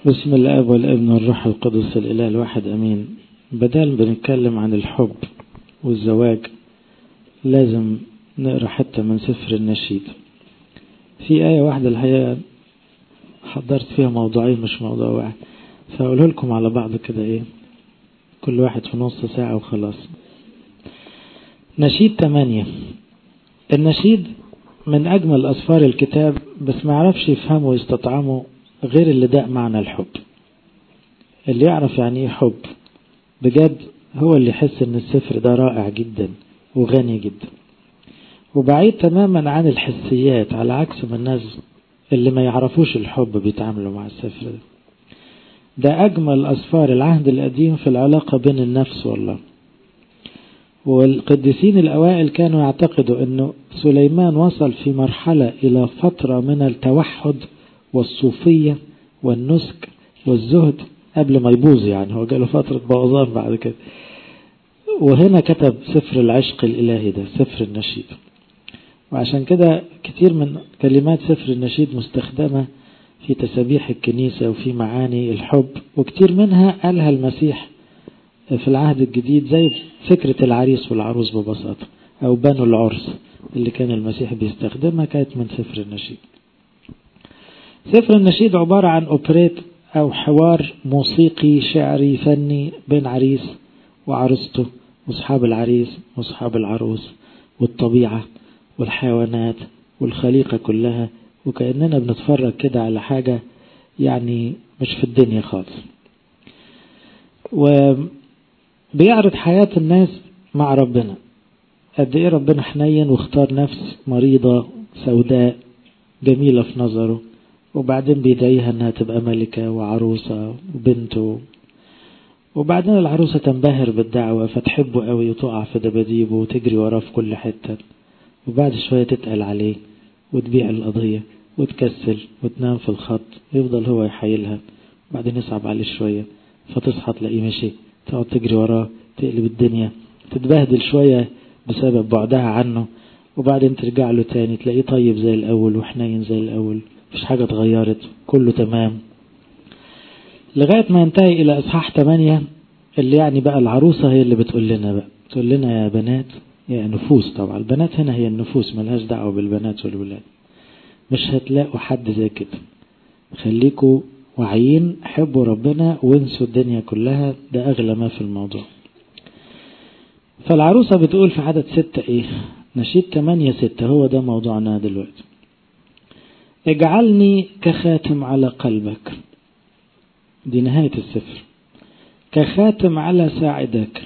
بسم الاب والابن والروح القدس الاله الواحد امين بدل بنتكلم عن الحب والزواج لازم نقرا حتى من سفر النشيد في آية واحدة الحقيقة حضرت فيها موضوعين مش موضوع واحد فأقوله لكم على بعض كده إيه كل واحد في نص ساعة وخلاص نشيد تمانية النشيد من أجمل أسفار الكتاب بس ما عرفش يفهمه ويستطعمه غير اللي داق معنى الحب اللي يعرف يعني ايه حب بجد هو اللي يحس ان السفر ده رائع جدا وغني جدا وبعيد تماما عن الحسيات على عكس ما الناس اللي ما يعرفوش الحب بيتعاملوا مع السفر ده ده أجمل أسفار العهد القديم في العلاقة بين النفس والله والقديسين الأوائل كانوا يعتقدوا أنه سليمان وصل في مرحلة إلى فترة من التوحد والصوفية والنسك والزهد قبل ما يبوظ يعني هو جاله فترة بوظان بعد كده وهنا كتب سفر العشق الإلهي ده سفر النشيد وعشان كده كتير من كلمات سفر النشيد مستخدمة في تسابيح الكنيسة وفي معاني الحب وكتير منها قالها المسيح في العهد الجديد زي فكرة العريس والعروس ببساطة أو بنو العرس اللي كان المسيح بيستخدمها كانت من سفر النشيد سفر النشيد عبارة عن أوبريت أو حوار موسيقي شعري فني بين عريس وعروسته وأصحاب العريس وأصحاب العروس والطبيعة والحيوانات والخليقة كلها وكأننا بنتفرج كده على حاجة يعني مش في الدنيا خالص وبيعرض حياة الناس مع ربنا قد ايه ربنا حنين واختار نفس مريضة سوداء جميلة في نظره وبعدين بيدعيها انها تبقى ملكة وعروسة وبنته وبعدين العروسة تنبهر بالدعوة فتحبه قوي وتقع في دباديبه وتجري وراه في كل حتة وبعد شوية تتقل عليه وتبيع القضية وتكسل وتنام في الخط يفضل هو يحايلها بعدين يصعب عليه شوية فتصحى تلاقيه مشي تقعد تجري وراه تقلب الدنيا تتبهدل شوية بسبب بعدها عنه وبعدين ترجع له تاني تلاقيه طيب زي الأول وحنين زي الأول مفيش حاجة اتغيرت كله تمام لغاية ما ينتهي إلى إصحاح 8 اللي يعني بقى العروسة هي اللي بتقول لنا بقى تقول لنا يا بنات يا نفوس طبعا البنات هنا هي النفوس ملهاش دعوة بالبنات والولاد مش هتلاقوا حد زي كده خليكوا واعيين حبوا ربنا وانسوا الدنيا كلها ده أغلى ما في الموضوع فالعروسة بتقول في عدد ستة ايه نشيد تمانية ستة هو ده موضوعنا دلوقتي اجعلني كخاتم على قلبك دي نهاية السفر كخاتم على ساعدك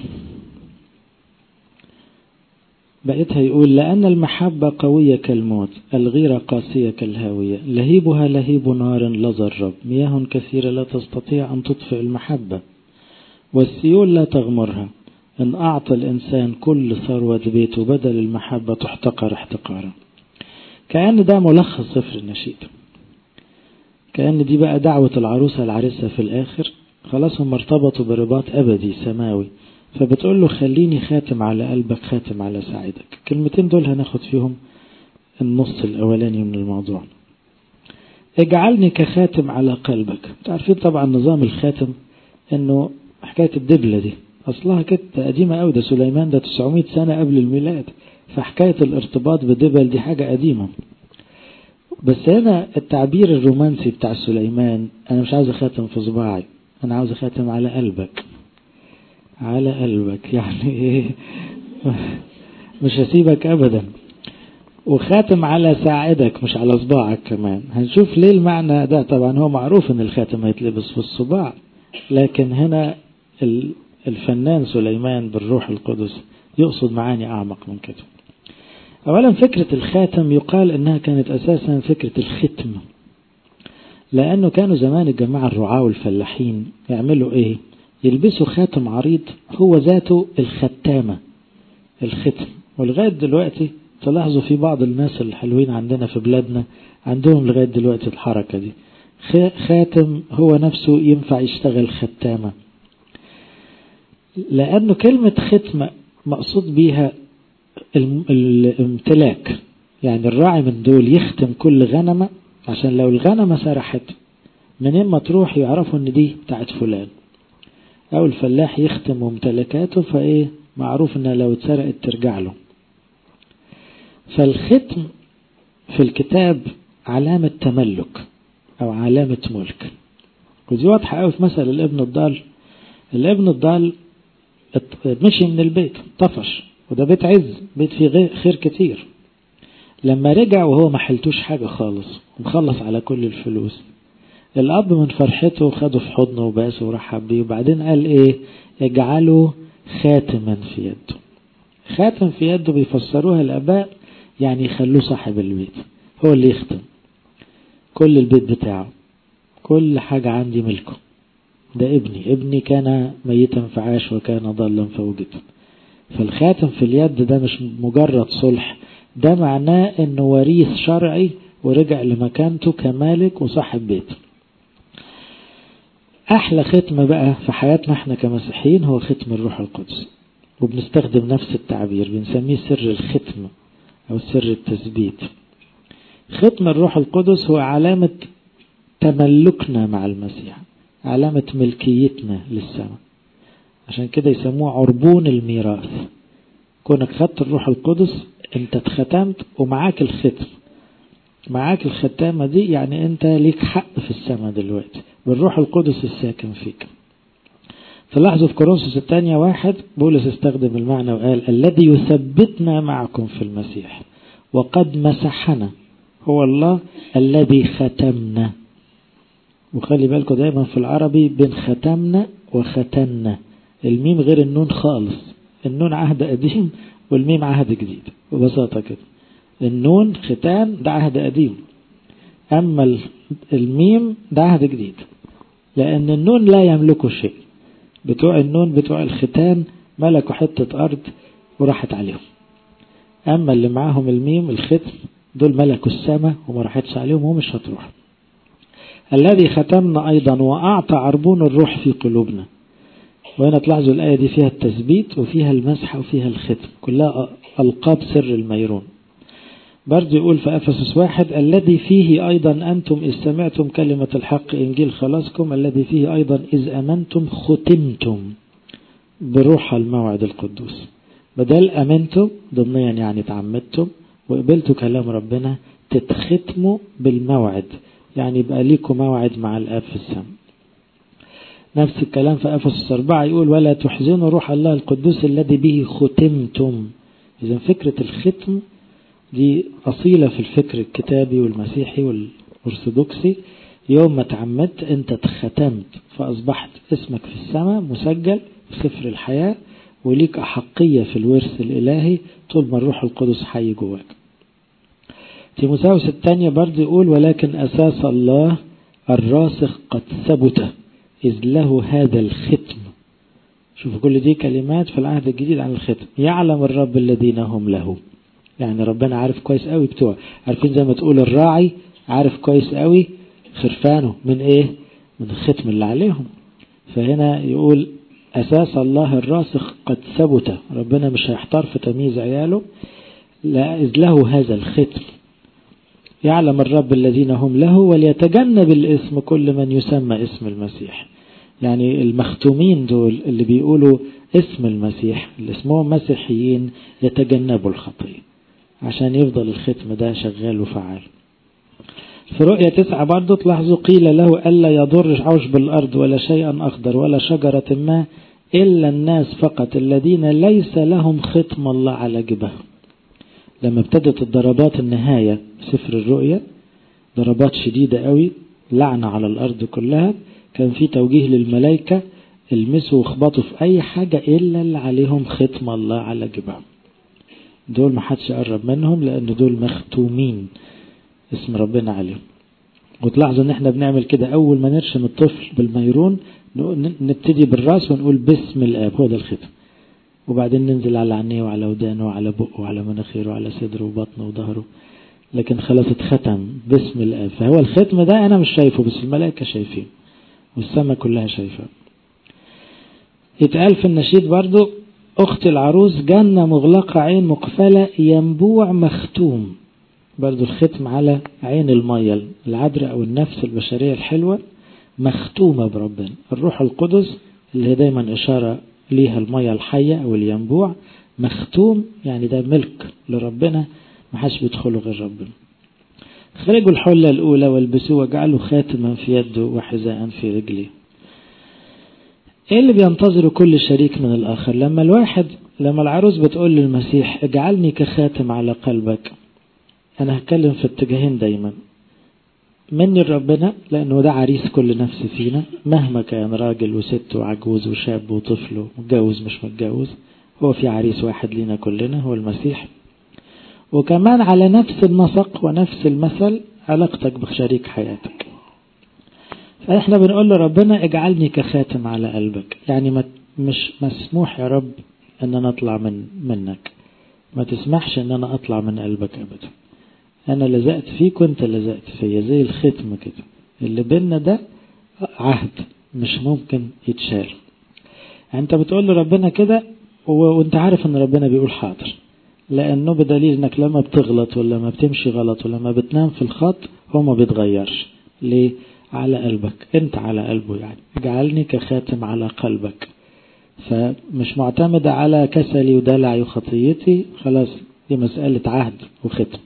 بقيتها يقول لأن المحبة قوية كالموت الغيرة قاسية كالهاوية لهيبها لهيب نار لظى الرب مياه كثيرة لا تستطيع أن تطفئ المحبة والسيول لا تغمرها إن أعطى الإنسان كل ثروة بيته بدل المحبة تحتقر احتقارا كأن ده ملخص سفر النشيد كأن دي بقى دعوة العروسة العريسة في الآخر خلاص هم ارتبطوا برباط أبدي سماوي فبتقول له خليني خاتم على قلبك خاتم على ساعدك الكلمتين دول هناخد فيهم النص الأولاني من الموضوع اجعلني كخاتم على قلبك تعرفين طبعا نظام الخاتم انه حكاية الدبلة دي اصلها كده قديمة قوي ده سليمان ده 900 سنة قبل الميلاد فحكاية الارتباط بدبل دي حاجة قديمة بس هنا التعبير الرومانسي بتاع سليمان انا مش عاوز خاتم في صباعي انا عاوز خاتم على قلبك على قلبك يعني ايه مش هسيبك ابدا وخاتم على ساعدك مش على صباعك كمان هنشوف ليه المعنى ده طبعا هو معروف ان الخاتم هيتلبس في الصباع لكن هنا الفنان سليمان بالروح القدس يقصد معاني اعمق من كده اولا فكرة الخاتم يقال انها كانت اساسا فكرة الختم لانه كانوا زمان الجماعة الرعاة والفلاحين يعملوا ايه يلبسوا خاتم عريض هو ذاته الختامة الختم ولغاية دلوقتي تلاحظوا في بعض الناس الحلوين عندنا في بلادنا عندهم لغاية دلوقتي الحركة دي خاتم هو نفسه ينفع يشتغل ختامة لأنه كلمة ختمة مقصود بيها الامتلاك يعني الراعي من دول يختم كل غنمة عشان لو الغنمة سرحت منين ما تروح يعرفوا ان دي بتاعت فلان او الفلاح يختم ممتلكاته فايه معروف انها لو اتسرقت ترجع له فالختم في الكتاب علامة تملك او علامة ملك ودي واضحة قوي في مثل الابن الضال الابن الضال مشي من البيت طفش وده بيت عز بيت فيه خير كتير لما رجع وهو ما حلتوش حاجة خالص ومخلص على كل الفلوس الأب من فرحته خده في حضنه وباسه ورحب بيه وبعدين قال إيه اجعله خاتما في يده خاتم في يده بيفسروها الآباء يعني يخلوه صاحب البيت هو اللي يختم كل البيت بتاعه كل حاجة عندي ملكه ده ابني ابني كان ميتا فعاش وكان ضالا فوجد فالخاتم في اليد ده مش مجرد صلح ده معناه انه وريث شرعي ورجع لمكانته كمالك وصاحب بيت احلى ختم بقى في حياتنا احنا كمسيحيين هو ختم الروح القدس وبنستخدم نفس التعبير بنسميه سر الختم او سر التثبيت ختم الروح القدس هو علامة تملكنا مع المسيح علامة ملكيتنا للسماء عشان كده يسموه عربون الميراث كونك خدت الروح القدس انت اتختمت ومعاك الختم معاك الختامة دي يعني انت ليك حق في السماء دلوقتي بالروح القدس الساكن فيك تلاحظوا في كورنثوس الثانية واحد بولس استخدم المعنى وقال الذي يثبتنا معكم في المسيح وقد مسحنا هو الله الذي ختمنا وخلي بالكم دايما في العربي بين ختمنا وختمنا الميم غير النون خالص النون عهد قديم والميم عهد جديد ببساطة كده النون ختان ده عهد قديم أما الميم ده عهد جديد لأن النون لا يملكه شيء بتوع النون بتوع الختان ملكوا حتة أرض وراحت عليهم أما اللي معاهم الميم الختم دول ملكوا السماء وما راحتش عليهم ومش هتروح الذي ختمنا أيضا وأعطى عربون الروح في قلوبنا وهنا تلاحظوا الآية دي فيها التثبيت وفيها المسح وفيها الختم كلها ألقاب سر الميرون برضه يقول في أفسس واحد الذي فيه أيضا أنتم إذ سمعتم كلمة الحق إنجيل خلاصكم الذي فيه أيضا إذ أمنتم ختمتم بروح الموعد القدوس بدل أمنتم ضمنيا يعني تعمدتم وقبلتوا كلام ربنا تتختموا بالموعد يعني يبقى ليكم موعد مع الآب في السماء نفس الكلام في أفسس أربعة يقول ولا تحزنوا روح الله القدوس الذي به ختمتم إذا فكرة الختم دي أصيلة في الفكر الكتابي والمسيحي والأرثوذكسي يوم ما تعمدت أنت اتختمت فأصبحت اسمك في السماء مسجل في سفر الحياة وليك أحقية في الورث الإلهي طول ما الروح القدس حي جواك تيموساوس الثانية برضه يقول ولكن أساس الله الراسخ قد ثبت إذ له هذا الختم شوفوا كل دي كلمات في العهد الجديد عن الختم يعلم الرب الذين هم له يعني ربنا عارف كويس قوي بتوع عارفين زي ما تقول الراعي عارف كويس قوي خرفانه من ايه من الختم اللي عليهم فهنا يقول أساس الله الراسخ قد ثبت ربنا مش هيحتار في تمييز عياله لا إذ له هذا الختم يعلم الرب الذين هم له وليتجنب الاسم كل من يسمى اسم المسيح يعني المختومين دول اللي بيقولوا اسم المسيح اللي اسمهم مسيحيين يتجنبوا الخطية عشان يفضل الختم ده شغال وفعال في رؤية تسعة برضو تلاحظوا قيل له ألا يضر عشب الأرض ولا شيئا أخضر ولا شجرة ما إلا الناس فقط الذين ليس لهم ختم الله على جبههم لما ابتدت الضربات النهاية سفر الرؤيا ضربات شديدة قوي لعنة على الأرض كلها كان في توجيه للملائكة المسوا واخبطوا في أي حاجة إلا اللي عليهم ختم الله على جبههم دول ما حدش يقرب منهم لأن دول مختومين اسم ربنا عليهم وتلاحظوا ان احنا بنعمل كده اول ما نرشم الطفل بالميرون نبتدي بالراس ونقول باسم الاب هو ده الختم وبعدين ننزل على عينيه وعلى ودانه وعلى بقه وعلى مناخيره وعلى صدره وبطنه وظهره لكن خلاص اتختم باسم الاب فهو الختم ده انا مش شايفه بس الملائكه شايفين والسماء كلها شايفاه يتقال في النشيد برضو اخت العروس جنه مغلقه عين مقفله ينبوع مختوم برضو الختم على عين المية العذراء أو النفس البشرية الحلوة مختومة بربنا الروح القدس اللي هي دايما إشارة ليها المية الحية أو الينبوع مختوم يعني ده ملك لربنا ما حدش بيدخله غير ربنا خرجوا الحلة الأولى والبسوه واجعلوا خاتما في يده وحذاء في رجله ايه اللي بينتظره كل شريك من الآخر لما الواحد لما العروس بتقول للمسيح اجعلني كخاتم على قلبك أنا هتكلم في اتجاهين دايما مني لربنا لأنه ده عريس كل نفس فينا مهما كان راجل وست وعجوز وشاب وطفل متجوز مش متجوز هو في عريس واحد لينا كلنا هو المسيح وكمان على نفس النسق ونفس المثل علاقتك بشريك حياتك فاحنا بنقول لربنا اجعلني كخاتم على قلبك يعني ما مش مسموح يا رب ان انا اطلع من منك ما تسمحش ان انا اطلع من قلبك ابدا انا لزقت فيك وانت لزقت فيا زي الختم كده اللي بينا ده عهد مش ممكن يتشال انت بتقول لربنا كده وانت عارف ان ربنا بيقول حاضر لانه بدليل انك لما بتغلط ولا ما بتمشي غلط ولا ما بتنام في الخط هو ما بيتغيرش ليه على قلبك انت على قلبه يعني اجعلني كخاتم على قلبك فمش معتمدة على كسلي ودلعي وخطيتي خلاص دي مسألة عهد وختم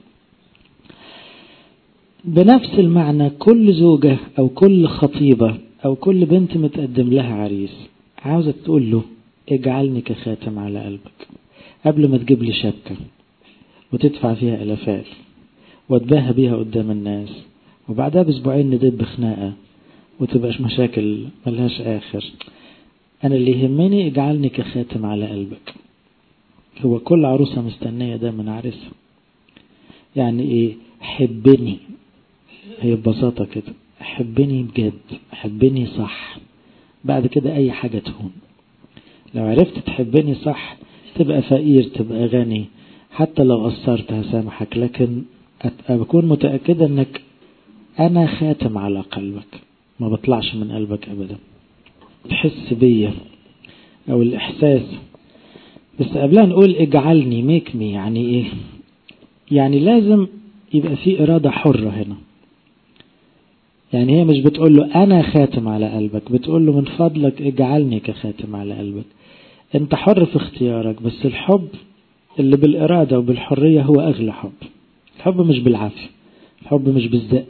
بنفس المعنى كل زوجة أو كل خطيبة أو كل بنت متقدم لها عريس عاوزة تقول له اجعلني كخاتم على قلبك قبل ما تجيب لي شبكة وتدفع فيها ألفات وتباهى بيها قدام الناس وبعدها بأسبوعين ندب خناقة وتبقاش مشاكل ملهاش آخر أنا اللي يهمني اجعلني كخاتم على قلبك هو كل عروسة مستنية ده من عريسها يعني إيه حبني هي ببساطة كده حبني بجد حبني صح بعد كده أي حاجة تهون لو عرفت تحبني صح تبقى فقير تبقى غني حتى لو قصرت هسامحك لكن أكون متأكدة أنك أنا خاتم على قلبك ما بطلعش من قلبك أبدا تحس بيا أو الإحساس بس قبلها نقول اجعلني ميك مي يعني إيه يعني لازم يبقى في إرادة حرة هنا يعني هي مش بتقول له أنا خاتم على قلبك بتقول له من فضلك اجعلني كخاتم على قلبك أنت حر في اختيارك بس الحب اللي بالإرادة وبالحرية هو أغلى حب الحب مش بالعافية الحب مش بالزق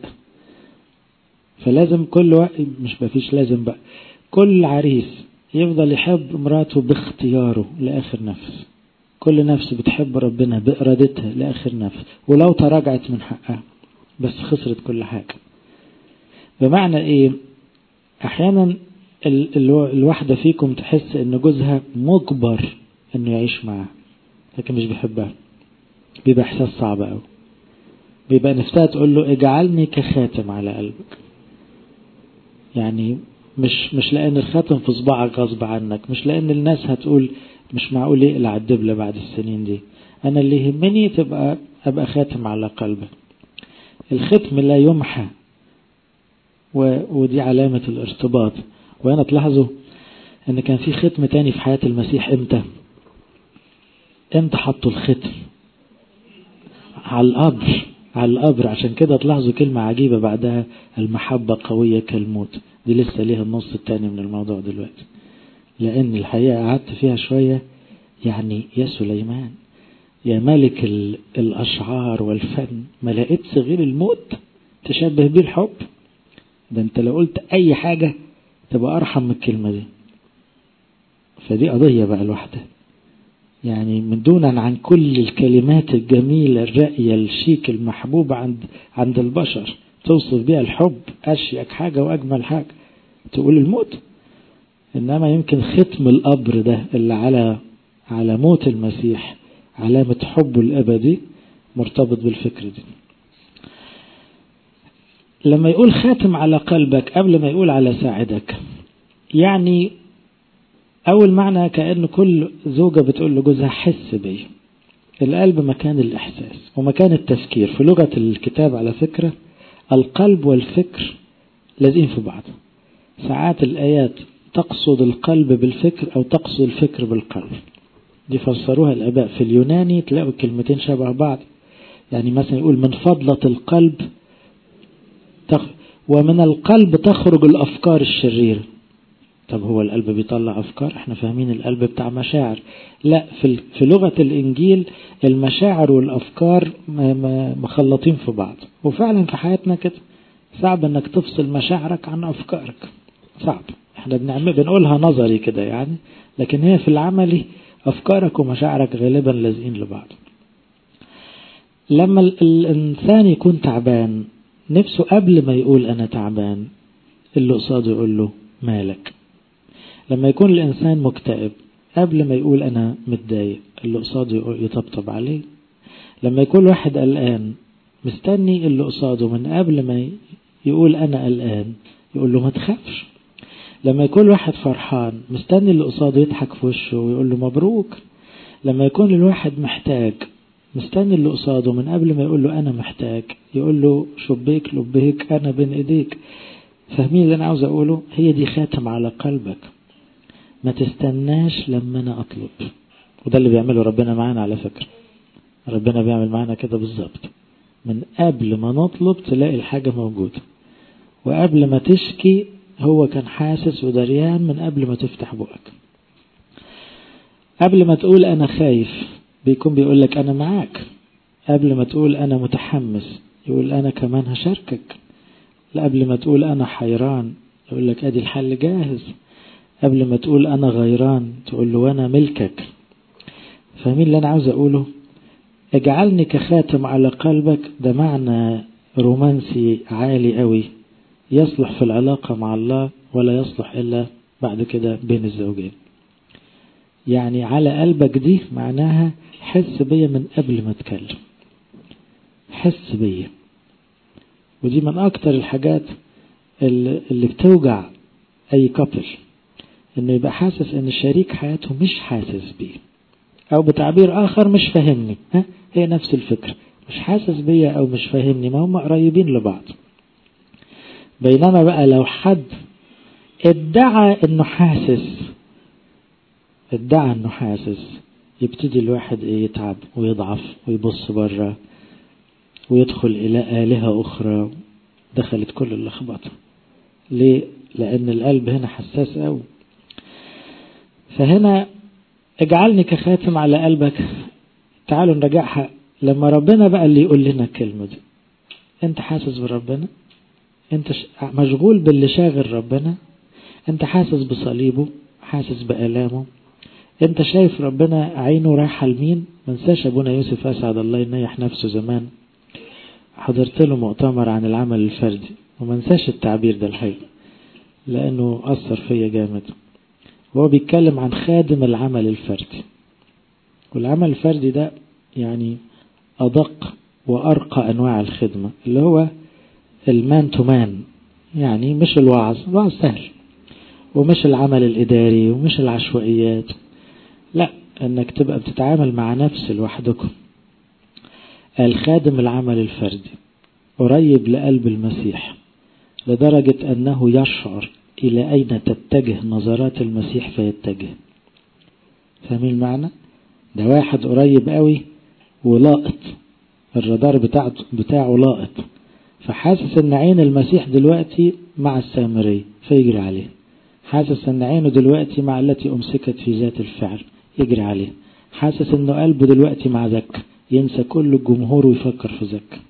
فلازم كل وقت مش مفيش لازم بقى كل عريس يفضل يحب مراته باختياره لآخر نفس كل نفس بتحب ربنا بإرادتها لآخر نفس ولو تراجعت من حقها بس خسرت كل حاجة بمعنى ايه احيانا الواحدة فيكم تحس ان جوزها مجبر انه يعيش معاها لكن مش بيحبها بيبقى احساس صعب قوي بيبقى نفسها تقول له اجعلني كخاتم على قلبك يعني مش مش لان الخاتم في صباعك غصب عنك مش لان الناس هتقول مش معقول يقلع الدبلة بعد السنين دي انا اللي يهمني تبقى ابقى خاتم على قلبك الختم لا يمحى ودي علامة الارتباط وهنا تلاحظوا ان كان في ختم تاني في حياة المسيح امتى امتى حطوا الختم على القبر على القبر عشان كده تلاحظوا كلمة عجيبة بعدها المحبة قوية كالموت دي لسه ليها النص التاني من الموضوع دلوقتي لأن الحقيقة قعدت فيها شوية يعني يا سليمان يا ملك الأشعار والفن ما لقيتش غير الموت تشبه بيه الحب ده انت لو قلت أي حاجة تبقى أرحم من الكلمة دي فدي قضية بقى لوحدها يعني من دونا عن كل الكلمات الجميلة الرأية الشيك المحبوبة عند عند البشر توصف بها الحب أشيك حاجة وأجمل حاجة تقول الموت إنما يمكن ختم القبر ده اللي على على موت المسيح علامة حبه الأبدي مرتبط بالفكر دي لما يقول خاتم على قلبك قبل ما يقول على ساعدك يعني أول معنى كأن كل زوجة بتقول لجوزها حس بي القلب مكان الإحساس ومكان التفكير في لغة الكتاب على فكرة القلب والفكر لازقين في بعض ساعات الآيات تقصد القلب بالفكر أو تقصد الفكر بالقلب دي فسروها الآباء في اليوناني تلاقوا الكلمتين شبه بعض يعني مثلا يقول من فضلة القلب ومن القلب تخرج الأفكار الشريرة طب هو القلب بيطلع أفكار احنا فاهمين القلب بتاع مشاعر لا في, في لغة الإنجيل المشاعر والأفكار مخلطين في بعض وفعلا في حياتنا كده صعب انك تفصل مشاعرك عن أفكارك صعب احنا بنعمل بنقولها نظري كده يعني لكن هي في العملي أفكارك ومشاعرك غالبا لازقين لبعض لما الإنسان يكون تعبان نفسه قبل ما يقول أنا تعبان اللي قصاده يقول له مالك لما يكون الإنسان مكتئب قبل ما يقول أنا متضايق اللي قصاده يطبطب عليه لما يكون واحد قلقان مستني اللي قصاده من قبل ما يقول أنا قلقان يقول له ما تخافش لما يكون واحد فرحان مستني اللي قصاده يضحك في وشه ويقول له مبروك لما يكون الواحد محتاج مستني اللي قصاده من قبل ما يقول له أنا محتاج يقول له شبيك لبيك أنا بين إيديك فاهمين اللي أنا عاوز أقوله هي دي خاتم على قلبك ما تستناش لما أنا أطلب وده اللي بيعمله ربنا معانا على فكرة ربنا بيعمل معانا كده بالظبط من قبل ما نطلب تلاقي الحاجة موجودة وقبل ما تشكي هو كان حاسس ودريان من قبل ما تفتح بقك قبل ما تقول أنا خايف بيكون بيقول لك أنا معاك قبل ما تقول أنا متحمس يقول أنا كمان هشاركك قبل ما تقول أنا حيران يقول لك أدي الحل جاهز قبل ما تقول أنا غيران تقول له أنا ملكك فاهمين اللي أنا عاوز أقوله اجعلني كخاتم على قلبك ده معنى رومانسي عالي قوي يصلح في العلاقة مع الله ولا يصلح إلا بعد كده بين الزوجين يعني على قلبك دي معناها حس بيا من قبل ما اتكلم حس بيا ودي من اكتر الحاجات اللي بتوجع اي كابل انه يبقى حاسس ان شريك حياته مش حاسس بيه او بتعبير اخر مش فاهمني ها هي نفس الفكرة مش حاسس بيا او مش فاهمني ما هم قريبين لبعض بينما بقى لو حد ادعى انه حاسس ادعى انه حاسس يبتدي الواحد ايه يتعب ويضعف ويبص بره ويدخل الى آلهة اخرى دخلت كل اللخبطة ليه لان القلب هنا حساس قوي فهنا اجعلني كخاتم على قلبك تعالوا نرجعها لما ربنا بقى اللي يقول لنا الكلمة دي انت حاسس بربنا انت مشغول باللي شاغل ربنا انت حاسس بصليبه حاسس بآلامه انت شايف ربنا عينه رايحة لمين منساش ابونا يوسف اسعد الله ينيح نفسه زمان حضرت له مؤتمر عن العمل الفردي ومنساش التعبير ده الحقيقة لانه اثر فيا جامد وهو بيتكلم عن خادم العمل الفردي والعمل الفردي ده يعني ادق وارقى انواع الخدمة اللي هو المان تو مان يعني مش الوعظ الوعظ سهل ومش العمل الإداري ومش العشوائيات لا انك تبقى بتتعامل مع نفس لوحدكم الخادم العمل الفردي قريب لقلب المسيح لدرجة أنه يشعر إلى أين تتجه نظرات المسيح فيتجه فاهمين المعنى؟ ده واحد قريب قوي ولاقط الرادار بتاعته بتاعه لاقط فحاسس ان عين المسيح دلوقتي مع السامري فيجري عليه حاسس ان عينه دلوقتي مع التي امسكت في ذات الفعل يجري عليه حاسس انه قلبه دلوقتي مع ذك ينسى كل الجمهور ويفكر في ذك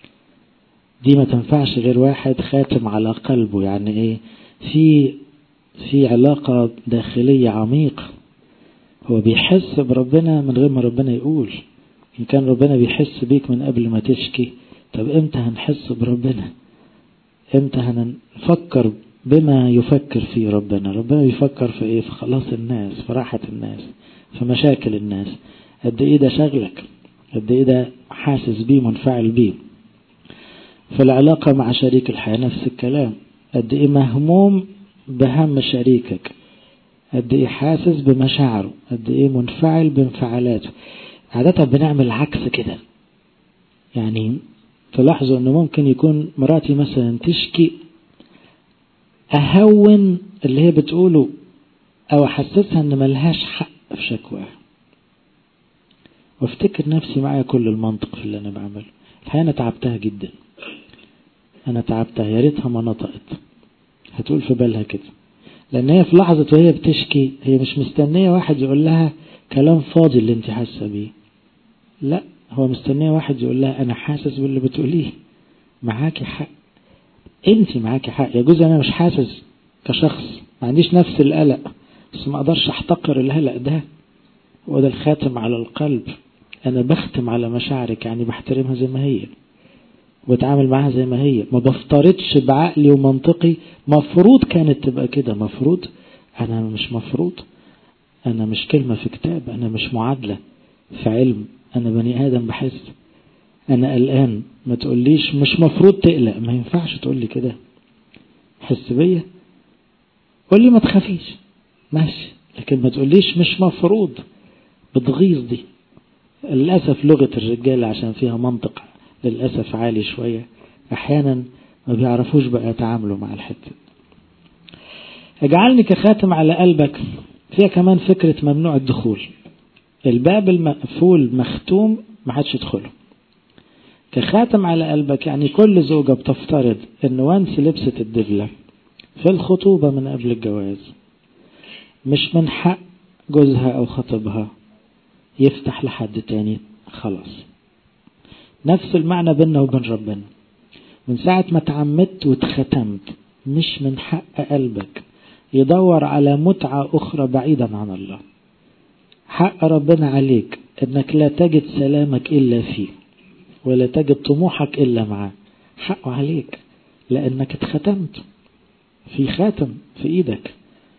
دي ما تنفعش غير واحد خاتم على قلبه يعني ايه في في علاقة داخلية عميقة هو بيحس بربنا من غير ما ربنا يقول إن كان ربنا بيحس بيك من قبل ما تشكي طب امتى هنحس بربنا امتى هنفكر بما يفكر فيه ربنا ربنا بيفكر في ايه في خلاص الناس في راحة الناس في مشاكل الناس قد ايه ده شغلك قد ايه ده حاسس بيه منفعل بيه في العلاقة مع شريك الحياة نفس الكلام قد ايه مهموم بهم شريكك قد ايه حاسس بمشاعره قد ايه منفعل بانفعالاته عادة بنعمل عكس كده يعني تلاحظوا انه ممكن يكون مراتي مثلا تشكي اهون اللي هي بتقوله او احسسها ان ملهاش حق في شكواها وافتكر نفسي معايا كل المنطق في اللي انا بعمله الحقيقة انا تعبتها جدا أنا تعبتها يا ريتها ما نطقت هتقول في بالها كده لأن هي في لحظة وهي بتشكي هي مش مستنية واحد يقول لها كلام فاضي اللي انت حاسة بيه لا هو مستنية واحد يقول لها أنا حاسس باللي بتقوليه معاكي حق انت معاكي حق يا جوز أنا مش حاسس كشخص ما عنديش نفس القلق بس ما أقدرش أحتقر القلق ده هو ده الخاتم على القلب أنا بختم على مشاعرك يعني بحترمها زي ما هي وبتعامل معاها زي ما هي ما بفترضش بعقلي ومنطقي مفروض كانت تبقى كده مفروض أنا مش مفروض أنا مش كلمة في كتاب أنا مش معادلة في علم أنا بني آدم بحس أنا قلقان ما تقوليش مش مفروض تقلق ما ينفعش تقول لي كده حس بيا قول لي ما تخافيش ماشي لكن ما تقوليش مش مفروض بتغيظ دي للأسف لغة الرجال عشان فيها منطق للأسف عالي شوية أحيانا ما بيعرفوش بقى يتعاملوا مع الحتة اجعلني كخاتم على قلبك فيها كمان فكرة ممنوع الدخول الباب المقفول مختوم ما حدش يدخله كخاتم على قلبك يعني كل زوجة بتفترض ان وانس لبست الدبلة في الخطوبة من قبل الجواز مش من حق جوزها او خطيبها يفتح لحد تاني خلاص نفس المعنى بيننا وبين ربنا من ساعة ما تعمدت واتختمت مش من حق قلبك يدور على متعة أخرى بعيدا عن الله حق ربنا عليك انك لا تجد سلامك إلا فيه ولا تجد طموحك إلا معاه حقه عليك لأنك اتختمت في خاتم في إيدك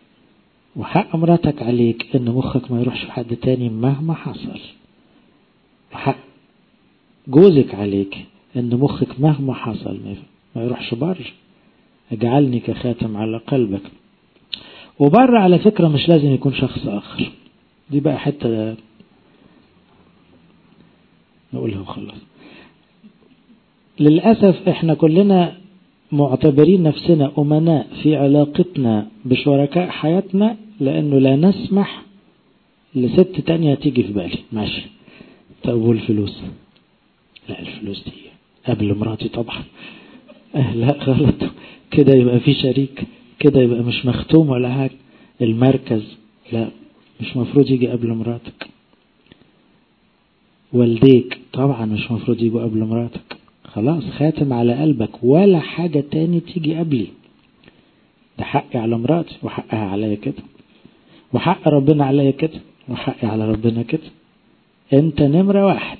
وحق مراتك عليك ان مخك ما يروحش في حد تاني مهما حصل وحق جوزك عليك ان مخك مهما حصل ما يروحش بره اجعلني كخاتم على قلبك وبره على فكرة مش لازم يكون شخص آخر دي بقى حتى نقولها وخلاص للأسف احنا كلنا معتبرين نفسنا أمناء في علاقتنا بشركاء حياتنا لأنه لا نسمح لست تانية تيجي في بالي ماشي طب والفلوس لا الفلوس دي قبل مراتي طبعا اه لا غلط كده يبقى في شريك كده يبقى مش مختوم ولا حاجة المركز لا مش مفروض يجي قبل مراتك والديك طبعا مش مفروض يجوا قبل مراتك خلاص خاتم على قلبك ولا حاجة تاني تيجي قبلي ده حقي على مراتي وحقها عليا كده وحق ربنا عليا كده وحقي على ربنا كده انت نمرة واحد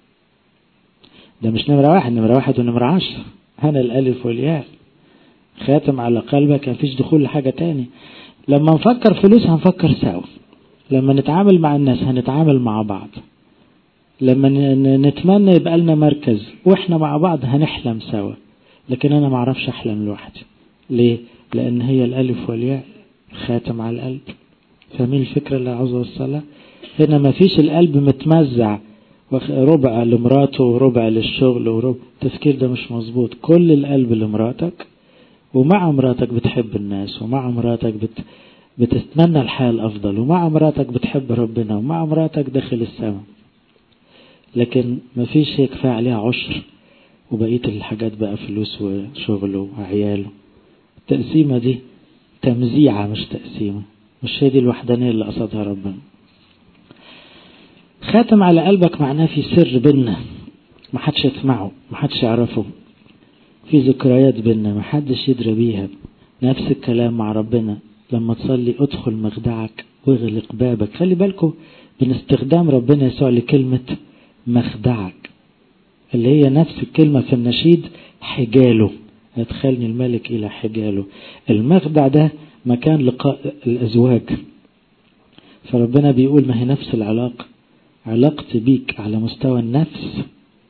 ده مش نمرة واحد نمرة واحد ونمرة عشرة هنا الألف والياء خاتم على قلبك مفيش دخول لحاجة تاني لما نفكر فلوس هنفكر سوا لما نتعامل مع الناس هنتعامل مع بعض لما نتمنى يبقى لنا مركز واحنا مع بعض هنحلم سوا لكن انا ما اعرفش احلم لوحدي ليه لان هي الالف والياء خاتم على القلب فاهمين الفكرة اللي عاوز اوصلها هنا ما فيش القلب متمزع ربع لمراته وربع للشغل وربع التفكير ده مش مظبوط كل القلب لمراتك ومع مراتك بتحب الناس ومع مراتك بت... بتتمنى الحياة الأفضل ومع مراتك بتحب ربنا ومع مراتك داخل السماء لكن مفيش هي كفاية عليها عشر وبقية الحاجات بقى فلوس وشغل وعياله التقسيمة دي تمزيعة مش تقسيمة مش هي دي الوحدانية اللي قصدها ربنا خاتم على قلبك معناه في سر بينا ما حدش يسمعه ما حدش يعرفه في ذكريات بينا ما حدش يدري بيها نفس الكلام مع ربنا لما تصلي ادخل مخدعك واغلق بابك خلي بالكم من استخدام ربنا يسوع لكلمة مخدعك اللي هي نفس الكلمة في النشيد حجاله أدخلني الملك إلى حجاله المخدع ده مكان لقاء الأزواج فربنا بيقول ما هي نفس العلاقة علاقتي بيك على مستوى النفس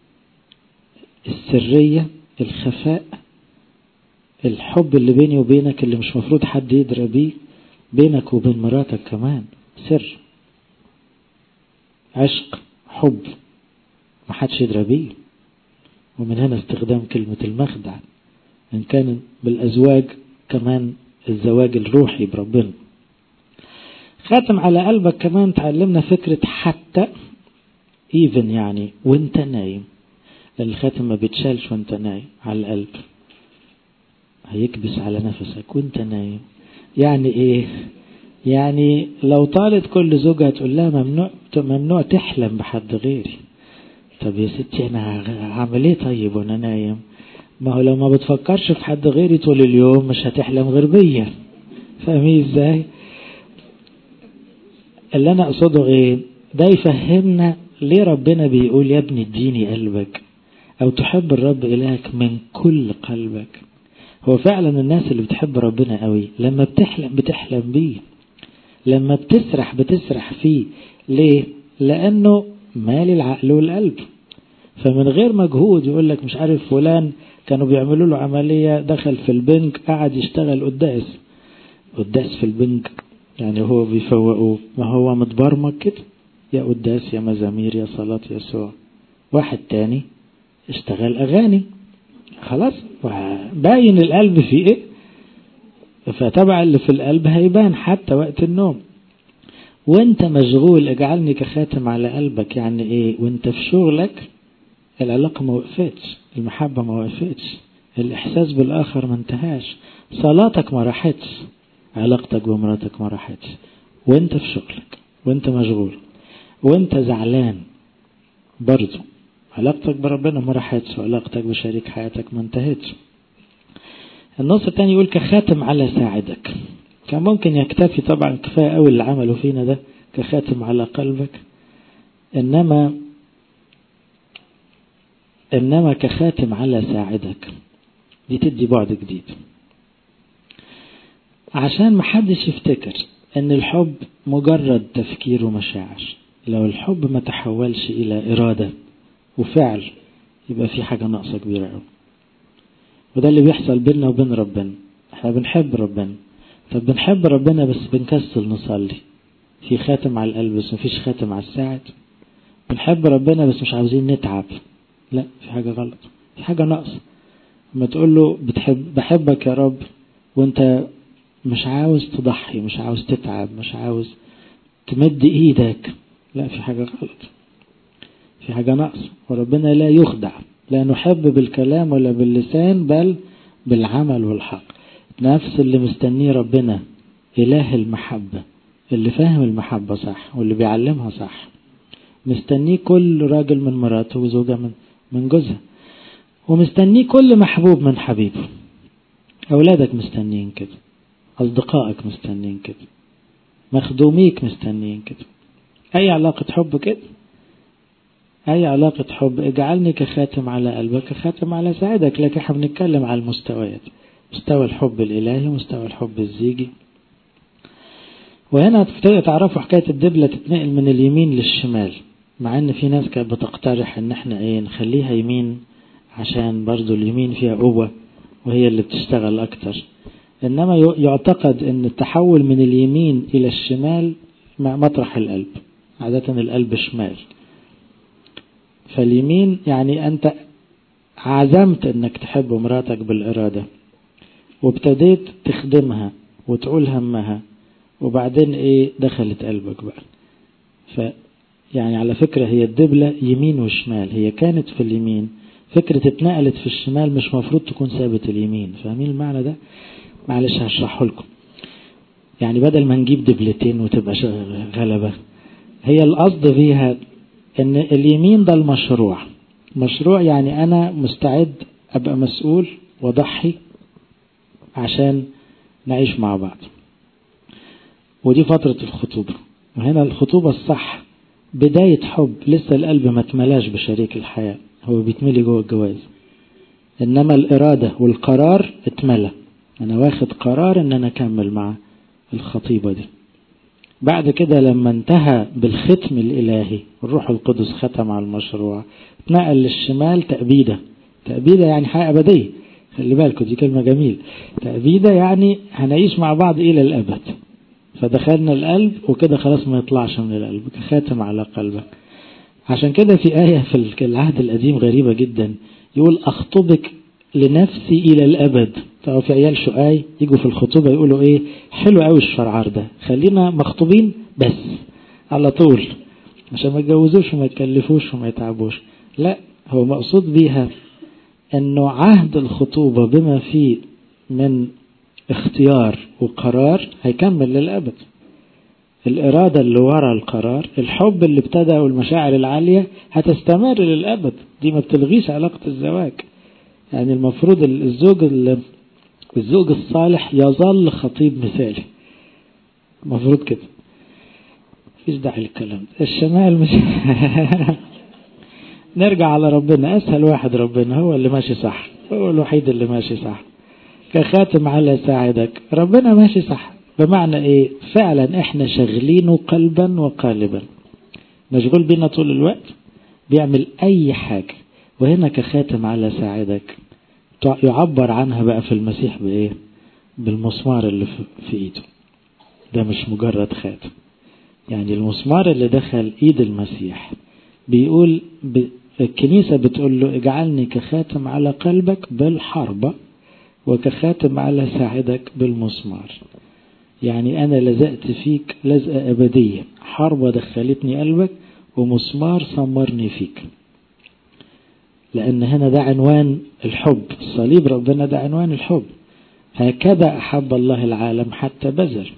السرية الخفاء الحب اللي بيني وبينك اللي مش مفروض حد يدرى بيه بينك وبين مراتك كمان سر عشق حب ما حدش يدرى بيه ومن هنا استخدام كلمة المخدع إن كان بالأزواج كمان الزواج الروحي بربنا خاتم على قلبك كمان تعلمنا فكرة حتى ايفن يعني وانت نايم الخاتم ما بيتشالش وانت نايم على القلب هيكبس على نفسك وانت نايم يعني ايه يعني لو طالت كل زوجة تقول لها ممنوع ممنوع تحلم بحد غيري طب يا ستي انا هعمل ايه طيب وانا نايم ما هو لو ما بتفكرش في حد غيري طول اليوم مش هتحلم غير بيا فاهمين ازاي اللي انا اقصده ايه ده يفهمنا ليه ربنا بيقول يا ابني اديني قلبك او تحب الرب الهك من كل قلبك هو فعلا الناس اللي بتحب ربنا قوي لما بتحلم بتحلم بيه لما بتسرح بتسرح فيه ليه لانه مال العقل والقلب فمن غير مجهود يقول لك مش عارف فلان كانوا بيعملوا له عملية دخل في البنك قعد يشتغل قداس قداس في البنك يعني هو بيفوقوه ما هو متبرمج كده يا قداس يا مزامير يا صلاة يسوع واحد تاني اشتغل أغاني خلاص باين القلب في ايه فتبع اللي في القلب هيبان حتى وقت النوم وانت مشغول اجعلني كخاتم على قلبك يعني ايه وانت في شغلك العلاقة ما وقفتش المحبة ما وقفتش الإحساس بالآخر ما انتهاش صلاتك ما راحتش علاقتك بمراتك ما راحتش وانت في شغلك وانت مشغول وانت زعلان برضو علاقتك بربنا ما راحتش وعلاقتك بشريك حياتك ما انتهتش النص الثاني يقول كخاتم على ساعدك كان ممكن يكتفي طبعا كفاية قوي اللي عمله فينا ده كخاتم على قلبك إنما إنما كخاتم على ساعدك دي تدي بعد جديد عشان محدش يفتكر ان الحب مجرد تفكير ومشاعر لو الحب ما تحولش الى ارادة وفعل يبقى في حاجة ناقصة كبيرة قوي وده اللي بيحصل بيننا وبين ربنا احنا بنحب ربنا طب بنحب ربنا بس بنكسل نصلي في خاتم على القلب بس مفيش خاتم على الساعد بنحب ربنا بس مش عاوزين نتعب لا في حاجة غلط في حاجة ناقصة لما تقول له بتحب بحبك يا رب وانت مش عاوز تضحي مش عاوز تتعب مش عاوز تمد ايدك لا في حاجة غلط في حاجة ناقص وربنا لا يخدع لا نحب بالكلام ولا باللسان بل بالعمل والحق نفس اللي مستنيه ربنا إله المحبة اللي فاهم المحبة صح واللي بيعلمها صح مستنيه كل راجل من مراته وزوجة من من جوزها ومستنيه كل محبوب من حبيبه أولادك مستنين كده أصدقائك مستنين كده مخدوميك مستنين كده أي علاقة حب كده أي علاقة حب اجعلني كخاتم على قلبك كخاتم على ساعدك لكن احنا بنتكلم على المستويات مستوى الحب الإلهي ومستوى الحب الزيجي وهنا تبتدئوا تعرفوا حكاية الدبلة تتنقل من اليمين للشمال مع ان في ناس كانت بتقترح ان احنا ايه نخليها يمين عشان برضو اليمين فيها قوة وهي اللي بتشتغل اكتر انما يعتقد ان التحول من اليمين الى الشمال مع مطرح القلب عادة القلب شمال فاليمين يعني انت عزمت انك تحب مراتك بالارادة وابتديت تخدمها وتقول همها وبعدين ايه دخلت قلبك بقى ف يعني على فكرة هي الدبلة يمين وشمال هي كانت في اليمين فكرة اتنقلت في الشمال مش مفروض تكون ثابت اليمين فاهمين المعنى ده معلش هشرحه لكم يعني بدل ما نجيب دبلتين وتبقى غلبة هي القصد فيها ان اليمين ده المشروع مشروع يعني انا مستعد ابقى مسؤول واضحي عشان نعيش مع بعض ودي فترة الخطوبة وهنا الخطوبة الصح بداية حب لسه القلب ما اتملاش بشريك الحياة هو بيتملي جوه الجواز انما الارادة والقرار اتملى انا واخد قرار ان انا اكمل مع الخطيبة دي بعد كده لما انتهى بالختم الالهي الروح القدس ختم على المشروع اتنقل للشمال تأبيدة تأبيدة يعني حياة أبدية خلي بالكم دي كلمة جميلة تأبيدة يعني هنعيش مع بعض إلى الأبد فدخلنا القلب وكده خلاص ما يطلعش من القلب خاتم على قلبك عشان كده في آية في العهد القديم غريبة جدا يقول أخطبك لنفسي إلى الأبد طبعا في عيال شقاي يجوا في الخطوبة يقولوا إيه حلو قوي الشرعار ده خلينا مخطوبين بس على طول عشان ما يتجوزوش وما يتكلفوش وما يتعبوش لا هو مقصود بيها انه عهد الخطوبة بما فيه من اختيار وقرار هيكمل للأبد الإرادة اللي ورا القرار الحب اللي ابتدى والمشاعر العالية هتستمر للأبد دي ما بتلغيش علاقة الزواج يعني المفروض الزوج الزوج الصالح يظل خطيب مثالي المفروض كده مفيش داعي للكلام الشمال مش نرجع على ربنا أسهل واحد ربنا هو اللي ماشي صح هو الوحيد اللي ماشي صح كخاتم على ساعدك ربنا ماشي صح بمعنى ايه فعلا احنا شغلينه قلبا وقالبا مشغول بينا طول الوقت بيعمل اي حاجة وهنا كخاتم على ساعدك يعبر عنها بقى في المسيح بايه بالمسمار اللي في ايده ده مش مجرد خاتم يعني المسمار اللي دخل ايد المسيح بيقول ب... الكنيسة بتقول له اجعلني كخاتم على قلبك بالحربة وكخاتم على ساعدك بالمسمار يعني أنا لزقت فيك لزقة أبدية حربة دخلتني قلبك ومسمار سمرني فيك لأن هنا ده عنوان الحب الصليب ربنا ده عنوان الحب هكذا أحب الله العالم حتى بذل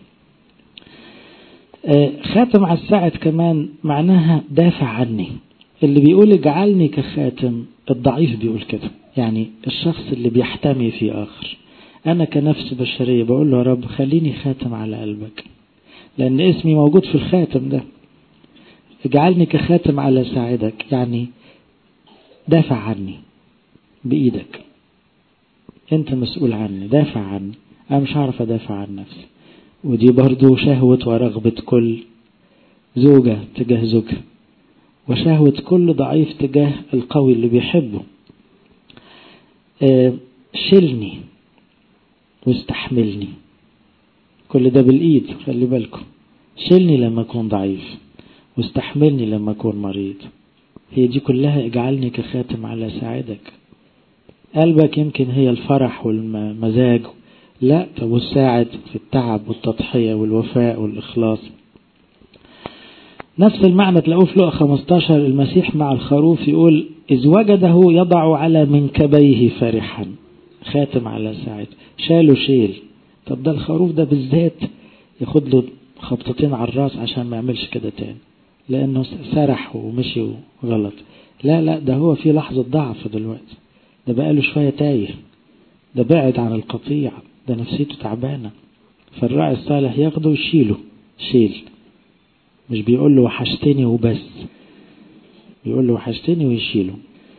خاتم على الساعد كمان معناها دافع عني اللي بيقول اجعلني كخاتم الضعيف بيقول كده يعني الشخص اللي بيحتمي في آخر أنا كنفس بشرية بقول له يا رب خليني خاتم على قلبك لأن اسمي موجود في الخاتم ده اجعلني كخاتم على ساعدك يعني دافع عني بإيدك أنت مسؤول عني دافع عني أنا مش هعرف أدافع عن نفسي ودي برضو شهوة ورغبة كل زوجة تجاه زوجها وشهوة كل ضعيف تجاه القوي اللي بيحبه شيلني واستحملني كل ده بالإيد خلي بالكم شيلني لما أكون ضعيف واستحملني لما أكون مريض هي دي كلها اجعلني كخاتم على ساعدك قلبك يمكن هي الفرح والمزاج لا طب والساعد في التعب والتضحية والوفاء والإخلاص نفس المعنى تلاقوه في لقا 15 المسيح مع الخروف يقول إذ وجده يضع على منكبيه فرحا خاتم على ساعد شاله شيل طب ده الخروف ده بالذات ياخد له خبطتين على الراس عشان ما يعملش كده تاني لأنه سرح ومشي غلط لا لا ده هو في لحظة ضعف دلوقتي ده بقاله شوية تايه ده بعد عن القطيع ده نفسيته تعبانة فالراعي الصالح ياخده ويشيله شيل مش بيقول له وحشتني وبس بيقول له وحشتني ويشيله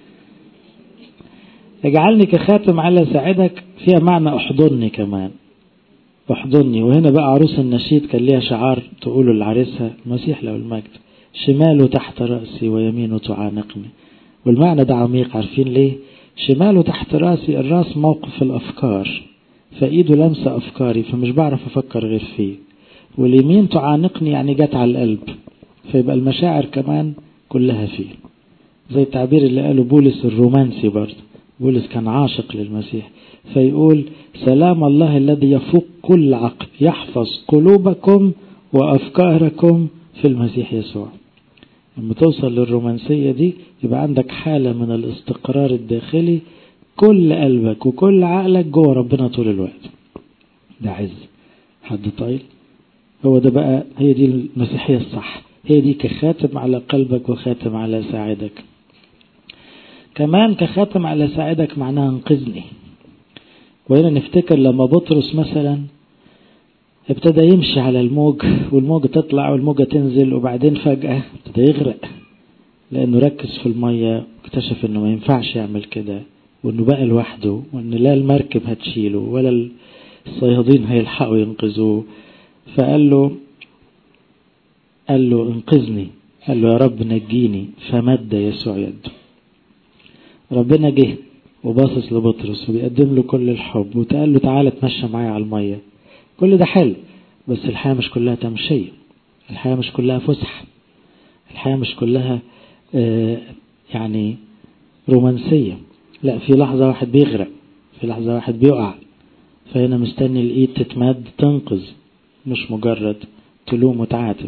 اجعلني كخاتم على ساعدك فيها معنى احضني كمان احضني وهنا بقى عروس النشيد كان ليها شعار تقوله لعريسها المسيح له المجد شماله تحت رأسي ويمينه تعانقني والمعنى ده عميق عارفين ليه شماله تحت رأسي الراس موقف الأفكار فإيده لمسة أفكاري فمش بعرف أفكر غير فيه واليمين تعانقني يعني جت على القلب فيبقى المشاعر كمان كلها فيه زي التعبير اللي قاله بولس الرومانسي برضه بولس كان عاشق للمسيح فيقول سلام الله الذي يفوق كل عقل يحفظ قلوبكم وأفكاركم في المسيح يسوع لما توصل للرومانسية دي يبقى عندك حالة من الاستقرار الداخلي كل قلبك وكل عقلك جوه ربنا طول الوقت ده عز حد طايل هو ده بقى هي دي المسيحية الصح هي دي كخاتم على قلبك وخاتم على ساعدك كمان كخاتم على ساعدك معناها انقذني وهنا نفتكر لما بطرس مثلا ابتدى يمشي على الموج والموجة تطلع والموجة تنزل وبعدين فجأة ابتدى يغرق لأنه ركز في المية اكتشف انه ما ينفعش يعمل كده وانه بقى لوحده وان لا المركب هتشيله ولا الصيادين هيلحقوا ينقذوه فقال له قال له انقذني قال له يا رب نجيني فمد يسوع يده ربنا جه وباصص لبطرس وبيقدم له كل الحب وتقال له تعالى اتمشى معايا على الميه كل ده حلو بس الحياة مش كلها تمشية الحياة مش كلها فسح الحياة مش كلها آه يعني رومانسية لا في لحظة واحد بيغرق في لحظة واحد بيقع فهنا مستني الإيد تتمد تنقذ مش مجرد تلوم وتعاتب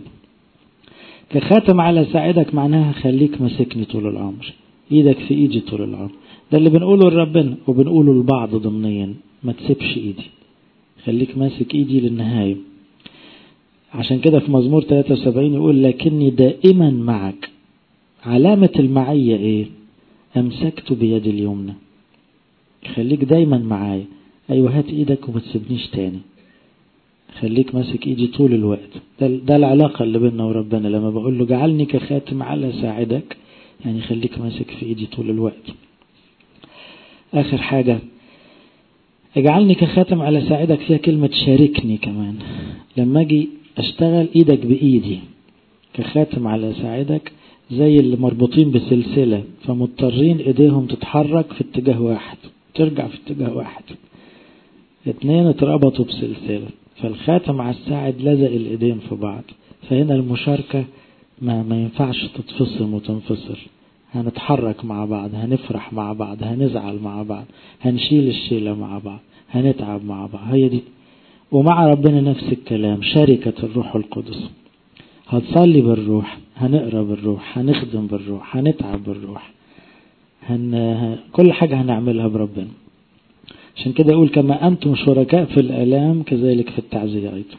كخاتم على ساعدك معناها خليك ماسكني طول العمر ايدك في ايدي طول العمر ده اللي بنقوله لربنا وبنقوله لبعض ضمنيا ما تسيبش ايدي خليك ماسك ايدي للنهاية عشان كده في مزمور 73 يقول لكني دائما معك علامة المعية ايه امسكت بيدي اليمنى خليك دايما معايا ايوه هات ايدك وما تسيبنيش تاني خليك ماسك ايدي طول الوقت ده, ده العلاقة اللي بيننا وربنا لما بقول له جعلني كخاتم على ساعدك يعني خليك ماسك في ايدي طول الوقت اخر حاجة اجعلني كخاتم على ساعدك فيها كلمة شاركني كمان لما اجي اشتغل ايدك بايدي كخاتم على ساعدك زي اللي مربوطين بسلسلة فمضطرين ايديهم تتحرك في اتجاه واحد ترجع في اتجاه واحد اتنين اتربطوا بسلسلة فالخاتم على الساعد لزق الايدين في بعض فهنا المشاركة ما, ما ينفعش تتفصل وتنفصل هنتحرك مع بعض هنفرح مع بعض هنزعل مع بعض هنشيل الشيلة مع بعض هنتعب مع بعض هي دي ومع ربنا نفس الكلام شركة الروح القدس هتصلي بالروح هنقرا بالروح هنخدم بالروح هنتعب بالروح هن... كل حاجة هنعملها بربنا عشان كده يقول كما أنتم شركاء في الآلام كذلك في التعزية أيضا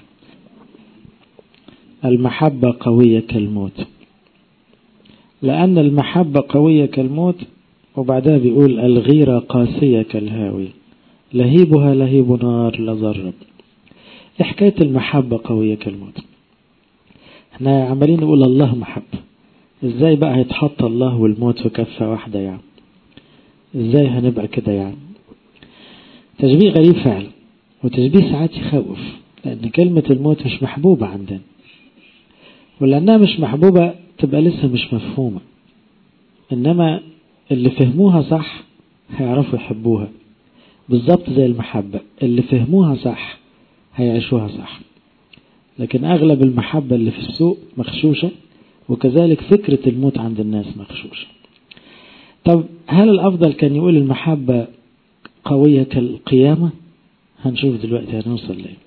المحبة قوية كالموت لأن المحبة قوية كالموت وبعدها بيقول الغيرة قاسية كالهاوية لهيبها لهيب نار لظرب ايه حكاية المحبة قوية كالموت احنا عمالين نقول الله محبة ازاي بقى هيتحط الله والموت في كفة واحدة يعني ازاي هنبقى كده يعني تشبيه غريب فعلا وتشبيه ساعات يخوف لأن كلمة الموت مش محبوبة عندنا ولأنها مش محبوبة تبقى لسه مش مفهومة إنما اللي فهموها صح هيعرفوا يحبوها بالظبط زي المحبة اللي فهموها صح هيعيشوها صح لكن أغلب المحبة اللي في السوق مخشوشة وكذلك فكرة الموت عند الناس مخشوشة طب هل الأفضل كان يقول المحبة قوية كالقيامة هنشوف دلوقتي هنوصل ليه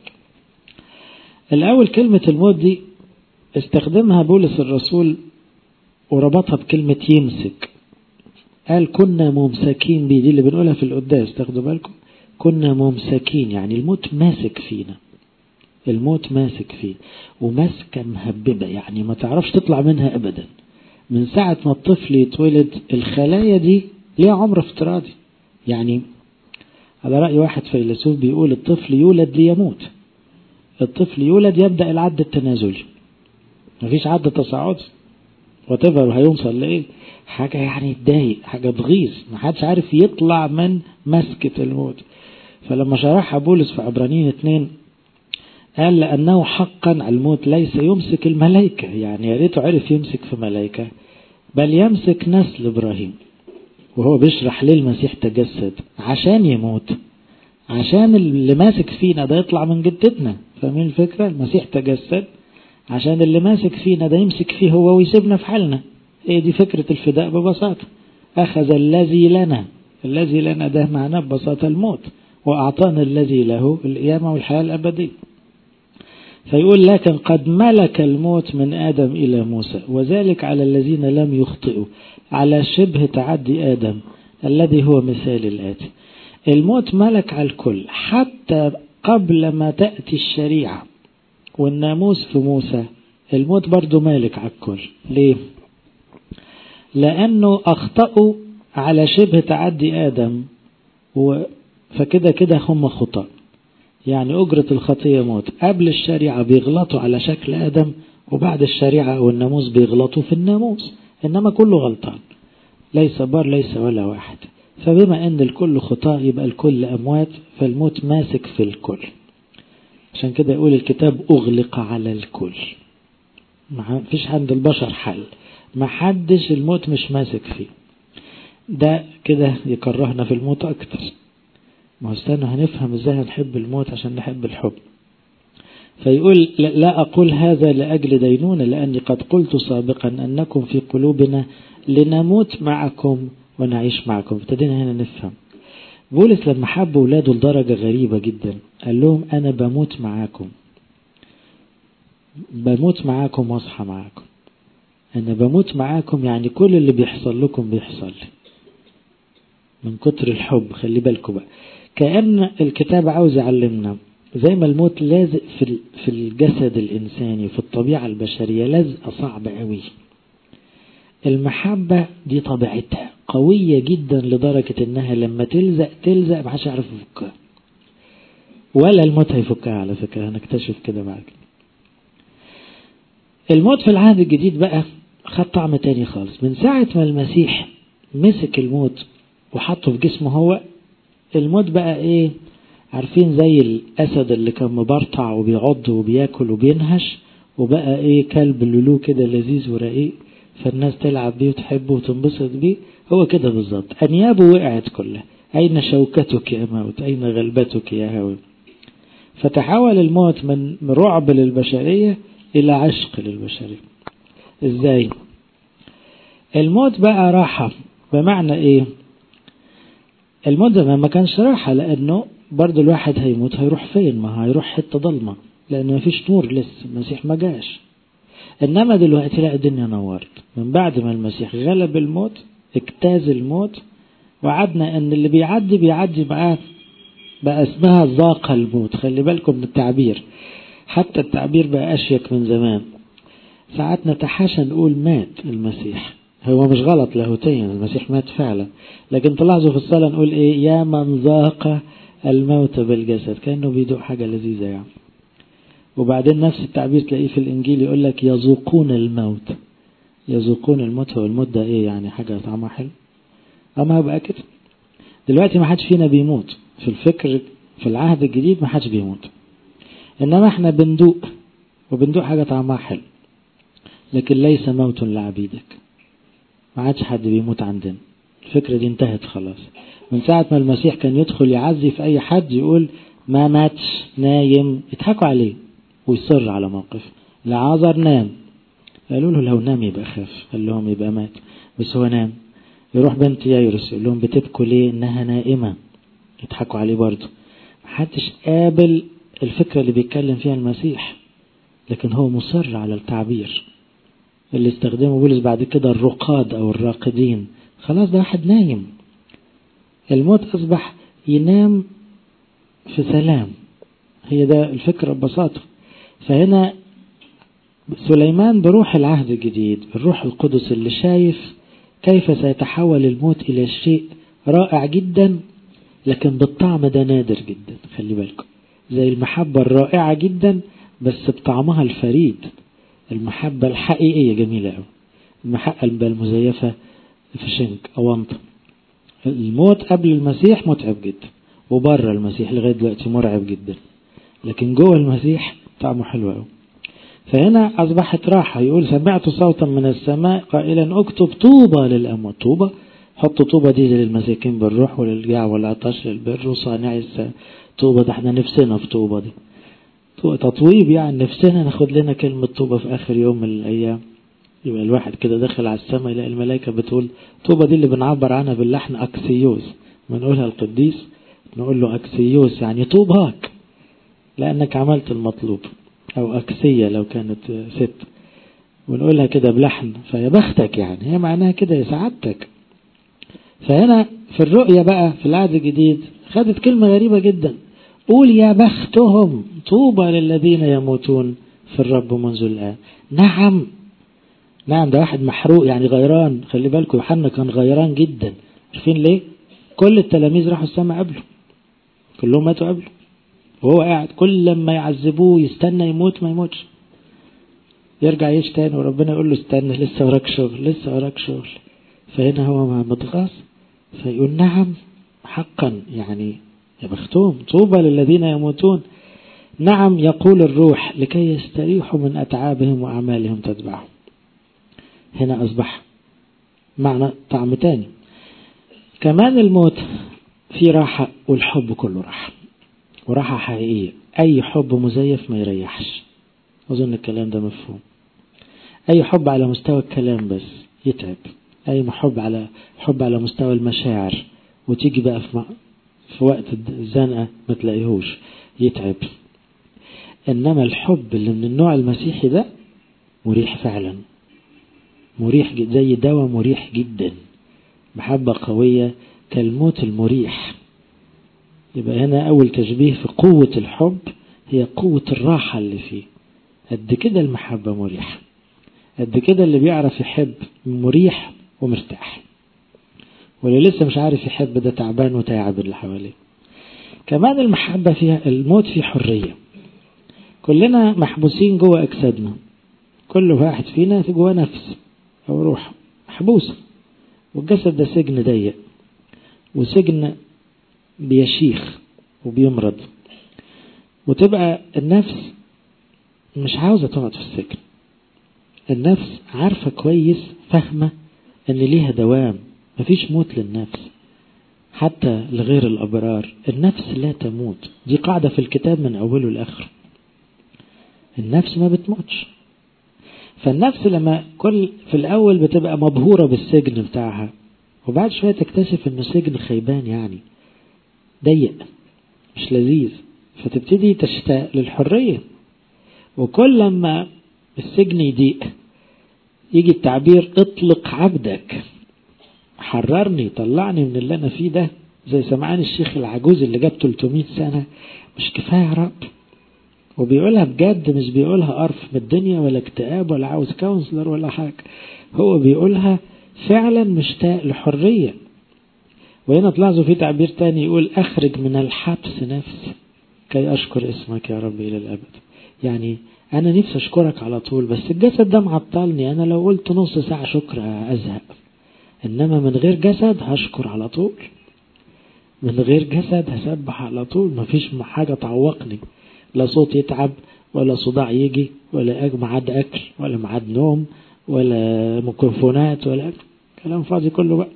الأول كلمة الموت دي استخدمها بولس الرسول وربطها بكلمة يمسك قال كنا ممسكين بيه دي اللي بنقولها في القداس تاخدوا بالكم كنا ممسكين يعني الموت ماسك فينا الموت ماسك فيه وماسكة مهببة يعني ما تعرفش تطلع منها أبدا من ساعة ما الطفل يتولد الخلايا دي ليها عمر افتراضي يعني على رأي واحد فيلسوف بيقول الطفل يولد ليموت الطفل يولد يبدأ العد التنازلي مفيش عد تصاعدي وتفر هيوصل لإيه حاجة يعني تضايق حاجة تغيظ محدش عارف يطلع من مسكة الموت فلما شرحها بولس في عبرانيين اتنين قال لأنه حقا الموت ليس يمسك الملائكة يعني يا ريته عرف يمسك في ملائكة بل يمسك نسل إبراهيم وهو بيشرح ليه المسيح تجسد عشان يموت عشان اللي ماسك فينا ده يطلع من جدتنا فاهمين الفكرة المسيح تجسد عشان اللي ماسك فينا ده يمسك فيه هو ويسيبنا في حالنا ايه دي فكرة الفداء ببساطة أخذ الذي لنا الذي لنا ده معناه ببساطة الموت وأعطانا الذي له القيامة والحياة الأبدية فيقول لكن قد ملك الموت من آدم إلى موسى وذلك على الذين لم يخطئوا على شبه تعدي آدم الذي هو مثال الآتي الموت ملك على الكل حتى قبل ما تأتي الشريعة والناموس في موسى الموت برضو مالك على الكل ليه لأنه أخطأوا على شبه تعدي آدم فكده كده هم خطأ يعني أجرة الخطية موت قبل الشريعة بيغلطوا على شكل آدم وبعد الشريعة والناموس بيغلطوا في الناموس إنما كله غلطان ليس بار ليس ولا واحد فبما أن الكل خطاء يبقى الكل أموات فالموت ماسك في الكل عشان كده يقول الكتاب أغلق على الكل ما فيش عند البشر حل ما حدش الموت مش ماسك فيه ده كده يكرهنا في الموت أكتر ما هو استنى هنفهم ازاي هنحب الموت عشان نحب الحب فيقول لا أقول هذا لأجل دينونة لأني قد قلت سابقا أنكم في قلوبنا لنموت معكم ونعيش معكم ابتدينا هنا نفهم بولس لما حب ولاده لدرجة غريبة جدا قال لهم أنا بموت معاكم بموت معاكم واصحى معاكم أنا بموت معاكم يعني كل اللي بيحصل لكم بيحصل لي من كتر الحب خلي بالكم بقى كأن الكتاب عاوز يعلمنا زي ما الموت لازق في في الجسد الإنساني في الطبيعة البشرية لزقة صعبة قوي المحبة دي طبيعتها قوية جدا لدرجة انها لما تلزق تلزق محدش يعرف يفكها ولا الموت هيفكها على فكرة هنكتشف كده بعد الموت في العهد الجديد بقى خد طعم تاني خالص من ساعة ما المسيح مسك الموت وحطه في جسمه هو الموت بقى ايه عارفين زي الاسد اللي كان مبرطع وبيعض وبياكل وبينهش وبقى ايه كلب لولو كده لذيذ ورقيق فالناس تلعب بيه وتحبه وتنبسط بيه هو كده بالظبط انيابه وقعت كلها اين شوكتك يا موت اين غلبتك يا هوى فتحول الموت من رعب للبشرية الى عشق للبشرية ازاي الموت بقى راحة بمعنى ايه الموت زمان ما كانش راحة لانه برضو الواحد هيموت هيروح فين ما هيروح حتة ضلمة لانه ما فيش نور لسه المسيح ما جاش انما دلوقتي لا الدنيا نورت من بعد ما المسيح غلب الموت اجتاز الموت وعدنا ان اللي بيعدي بيعدي معاه بقى اسمها ذاق الموت خلي بالكم من التعبير حتى التعبير بقى اشيك من زمان ساعات نتحاشى نقول مات المسيح هو مش غلط لاهوتيا المسيح مات فعلا لكن تلاحظوا في الصلاة نقول ايه يا من ذاق الموت بالجسد كأنه بيدوق حاجة لذيذة يعني وبعدين نفس التعبير تلاقيه في الإنجيل يقول لك يذوقون الموت يذوقون الموت هو الموت ده إيه يعني حاجة طعمها حلو أما بقى كده دلوقتي ما حدش فينا بيموت في الفكر في العهد الجديد ما حدش بيموت إنما إحنا بندوق وبندوق حاجة طعمها حلو لكن ليس موت لعبيدك ما عادش حد بيموت عندنا الفكرة دي انتهت خلاص من ساعة ما المسيح كان يدخل يعزي في أي حد يقول ما ماتش نايم يضحكوا عليه ويصر على موقفه لعازر نام قالوا له لو نام يبقى خاف قال لهم يبقى مات بس هو نام يروح بنت يايرس يقول لهم بتبكوا ليه انها نائمة يضحكوا عليه برضه محدش قابل الفكرة اللي بيتكلم فيها المسيح لكن هو مصر على التعبير اللي استخدمه بولس بعد كده الرقاد او الراقدين خلاص ده واحد نايم الموت اصبح ينام في سلام هي ده الفكرة ببساطة فهنا سليمان بروح العهد الجديد الروح القدس اللي شايف كيف سيتحول الموت إلى شيء رائع جدا لكن بالطعم ده نادر جدا خلي بالكم زي المحبة الرائعة جدا بس بطعمها الفريد المحبة الحقيقية جميلة أوي المحبة المزيفة في شنك أونطة الموت قبل المسيح متعب جدا وبره المسيح لغاية دلوقتي مرعب جدا لكن جوه المسيح طعمه حلو قوي فهنا أصبحت راحة يقول سمعت صوتا من السماء قائلا اكتب طوبى للأموات طوبى حطوا طوبى دي للمساكين بالروح وللجاع والعطش للبر وصانع طوبى ده احنا نفسنا في طوبى دي تطويب يعني نفسنا ناخد لنا كلمة طوبى في آخر يوم من الأيام يبقى الواحد كده داخل على السماء يلاقي الملائكة بتقول طوبى دي اللي بنعبر عنها باللحن أكسيوس بنقولها القديس نقول له أكسيوس يعني طوباك لأنك عملت المطلوب أو أكسية لو كانت ست ونقولها كده بلحن فيا بختك يعني هي معناها كده يا سعادتك فهنا في الرؤية بقى في العهد الجديد خدت كلمة غريبة جدا قول يا بختهم طوبى للذين يموتون في الرب منذ الآن نعم نعم ده واحد محروق يعني غيران خلي بالكم يوحنا كان غيران جدا عارفين ليه كل التلاميذ راحوا السماء قبله كلهم ماتوا قبله وهو قاعد كل لما يعذبوه يستنى يموت ما يموتش يرجع يعيش تاني وربنا يقول له استنى لسه وراك شغل لسه وراك شغل فهنا هو متغاظ فيقول نعم حقا يعني يا بختهم طوبى للذين يموتون نعم يقول الروح لكي يستريحوا من أتعابهم وأعمالهم تتبعهم هنا أصبح معنى طعم تاني كمان الموت في راحة والحب كله راحة وراحة حقيقية أي حب مزيف ما يريحش أظن الكلام ده مفهوم أي حب على مستوى الكلام بس يتعب أي حب على حب على مستوى المشاعر وتيجي بقى في, في وقت الزنقة ما تلاقيهوش يتعب إنما الحب اللي من النوع المسيحي ده مريح فعلا مريح زي دواء مريح جدا محبة قوية كالموت المريح يبقى هنا أول تشبيه في قوة الحب هي قوة الراحة اللي فيه قد كده المحبة مريحة قد كده اللي بيعرف يحب مريح ومرتاح واللي لسه مش عارف يحب ده تعبان وتعب اللي حواليه كمان المحبة فيها الموت فيه حرية كلنا محبوسين جوه أجسادنا كل واحد فينا في جوه نفس أو روح محبوسة والجسد ده سجن ضيق وسجن بيشيخ وبيمرض وتبقى النفس مش عاوزة تقعد في السجن النفس عارفة كويس فاهمة ان ليها دوام مفيش موت للنفس حتى لغير الأبرار النفس لا تموت دي قاعدة في الكتاب من أوله لآخره النفس ما بتموتش فالنفس لما كل في الأول بتبقى مبهورة بالسجن بتاعها وبعد شوية تكتشف انه سجن خيبان يعني ضيق مش لذيذ فتبتدي تشتاق للحرية وكل لما السجن يضيق يجي التعبير اطلق عبدك حررني طلعني من اللي انا فيه ده زي سمعان الشيخ العجوز اللي جاب 300 سنة مش كفاية يا رب وبيقولها بجد مش بيقولها قرف من الدنيا ولا اكتئاب ولا عاوز كونسلر ولا حاجة هو بيقولها فعلا مشتاق لحرية وهنا تلاحظوا في تعبير تاني يقول أخرج من الحبس نفسي كي أشكر اسمك يا رب إلى الأبد يعني أنا نفسي أشكرك على طول بس الجسد ده معطلني أنا لو قلت نص ساعة شكر أزهق إنما من غير جسد هشكر على طول من غير جسد هسبح على طول مفيش حاجة تعوقني لا صوت يتعب ولا صداع يجي ولا ميعاد أكل ولا ميعاد نوم ولا ميكروفونات ولا كلام فاضي كله بقى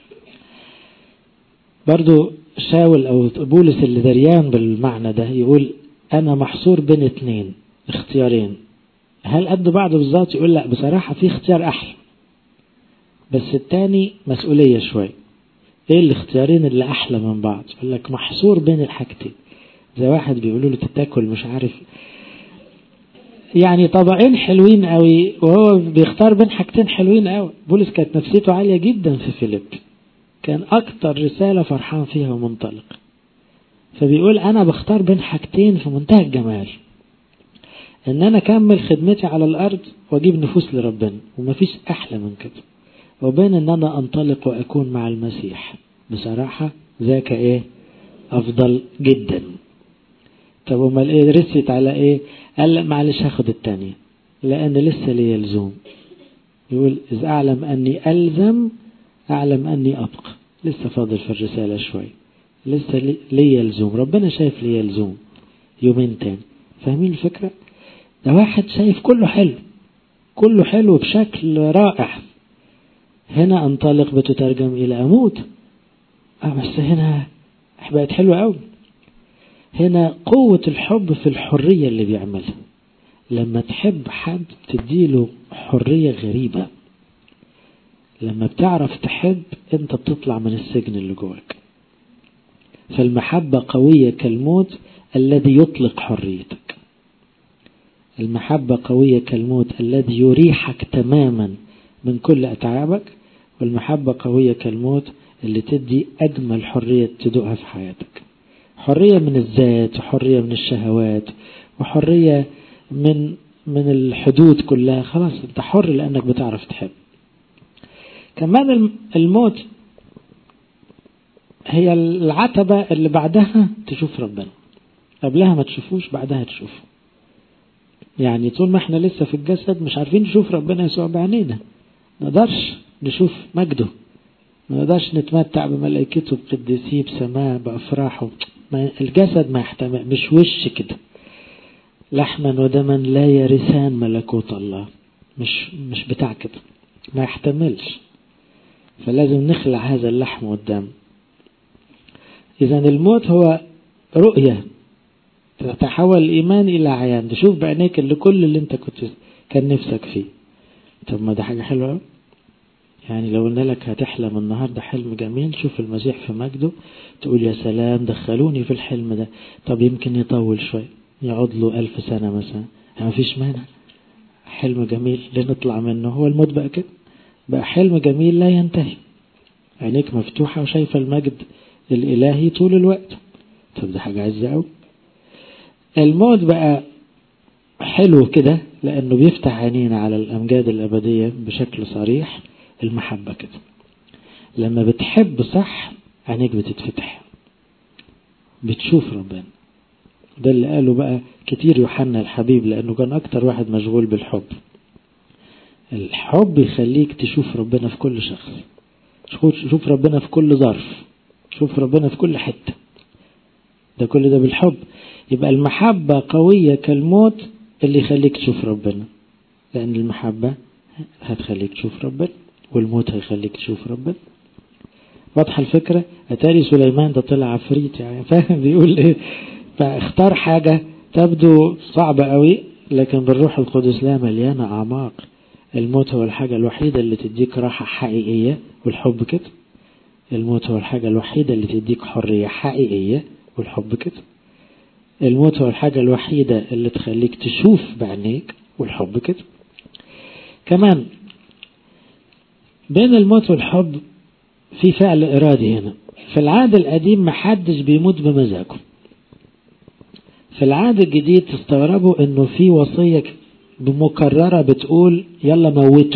برضو شاول أو بولس اللي دريان بالمعنى ده يقول أنا محصور بين اتنين اختيارين هل قد بعض بالظبط يقول لا بصراحة في اختيار أحلى بس التاني مسؤولية شوية ايه الاختيارين اللي أحلى من بعض يقول لك محصور بين الحاجتين زي واحد بيقولوا له تتاكل مش عارف يعني طبقين حلوين قوي وهو بيختار بين حاجتين حلوين قوي بولس كانت نفسيته عالية جدا في فيليب كان أكتر رسالة فرحان فيها ومنطلق فبيقول أنا بختار بين حاجتين في منتهى الجمال إن أنا أكمل خدمتي على الأرض وأجيب نفوس لربنا ومفيش أحلى من كده وبين إن أنا أنطلق وأكون مع المسيح بصراحة ذاك إيه أفضل جدا طب امال ايه رست على ايه قال لا معلش هاخد التانية لان لسه لي لزوم يقول اذ اعلم اني الزم اعلم اني ابقى لسه فاضل في الرسالة شوي لسه لي لزوم ربنا شايف لي لزوم يومين تاني فاهمين الفكرة ده واحد شايف كله حلو كله حلو بشكل رائع هنا انطلق بتترجم الى اموت اه بس هنا بقت حلوة قوي هنا قوة الحب في الحرية اللي بيعملها لما تحب حد تديله حرية غريبة لما بتعرف تحب انت بتطلع من السجن اللي جواك فالمحبة قوية كالموت الذي يطلق حريتك المحبة قوية كالموت الذي يريحك تماما من كل أتعابك والمحبة قوية كالموت اللي تدي أجمل حرية تدوقها في حياتك حرية من الذات وحرية من الشهوات وحرية من من الحدود كلها خلاص انت حر لانك بتعرف تحب كمان الموت هي العتبة اللي بعدها تشوف ربنا قبلها ما تشوفوش بعدها تشوفه يعني طول ما احنا لسه في الجسد مش عارفين نشوف ربنا يسوع بعينينا ما نقدرش نشوف مجده ما نقدرش نتمتع بملائكته بقدسيه بسماه بأفراحه الجسد ما يحتمل مش وش كده لحما ودما لا يرثان ملكوت الله مش مش بتاع كده ما يحتملش فلازم نخلع هذا اللحم والدم إذا الموت هو رؤية تتحول الإيمان إلى عيان تشوف بعينيك اللي كل اللي أنت كنت كان نفسك فيه طب ما ده حاجة حلوة يعني لو قلنا لك هتحلم النهاردة حلم جميل شوف المسيح في مجده تقول يا سلام دخلوني في الحلم ده طب يمكن يطول شوي يقعد له ألف سنة مثلا ما فيش مانع حلم جميل لنطلع منه هو الموت بقى كده بقى حلم جميل لا ينتهي عينيك مفتوحة وشايفة المجد الإلهي طول الوقت طب دي حاجة عزة أوي الموت بقى حلو كده لأنه بيفتح عينينا على الأمجاد الأبدية بشكل صريح المحبة كده لما بتحب صح عينيك بتتفتح بتشوف ربنا ده اللي قاله بقى كتير يوحنا الحبيب لأنه كان أكتر واحد مشغول بالحب الحب يخليك تشوف ربنا في كل شخص شوف ربنا في كل ظرف شوف ربنا في كل حتة ده كل ده بالحب يبقى المحبة قوية كالموت اللي يخليك تشوف ربنا لأن المحبة هتخليك تشوف ربنا والموت هيخليك تشوف ربنا واضحة الفكرة أتاري سليمان ده طلع عفريت يعني فاهم بيقول إيه فاختار حاجة تبدو صعبة قوي لكن بالروح القدس لا مليانة أعماق الموت هو الحاجة الوحيدة اللي تديك راحة حقيقية والحب كده الموت هو الحاجة الوحيدة اللي تديك حرية حقيقية والحب كده الموت هو الحاجة الوحيدة اللي تخليك تشوف بعينيك والحب كده كمان بين الموت والحب في فعل إرادي هنا في العهد القديم محدش بيموت بمزاجه في العهد الجديد تستغربوا انه في وصية بمكررة بتقول يلا موتوا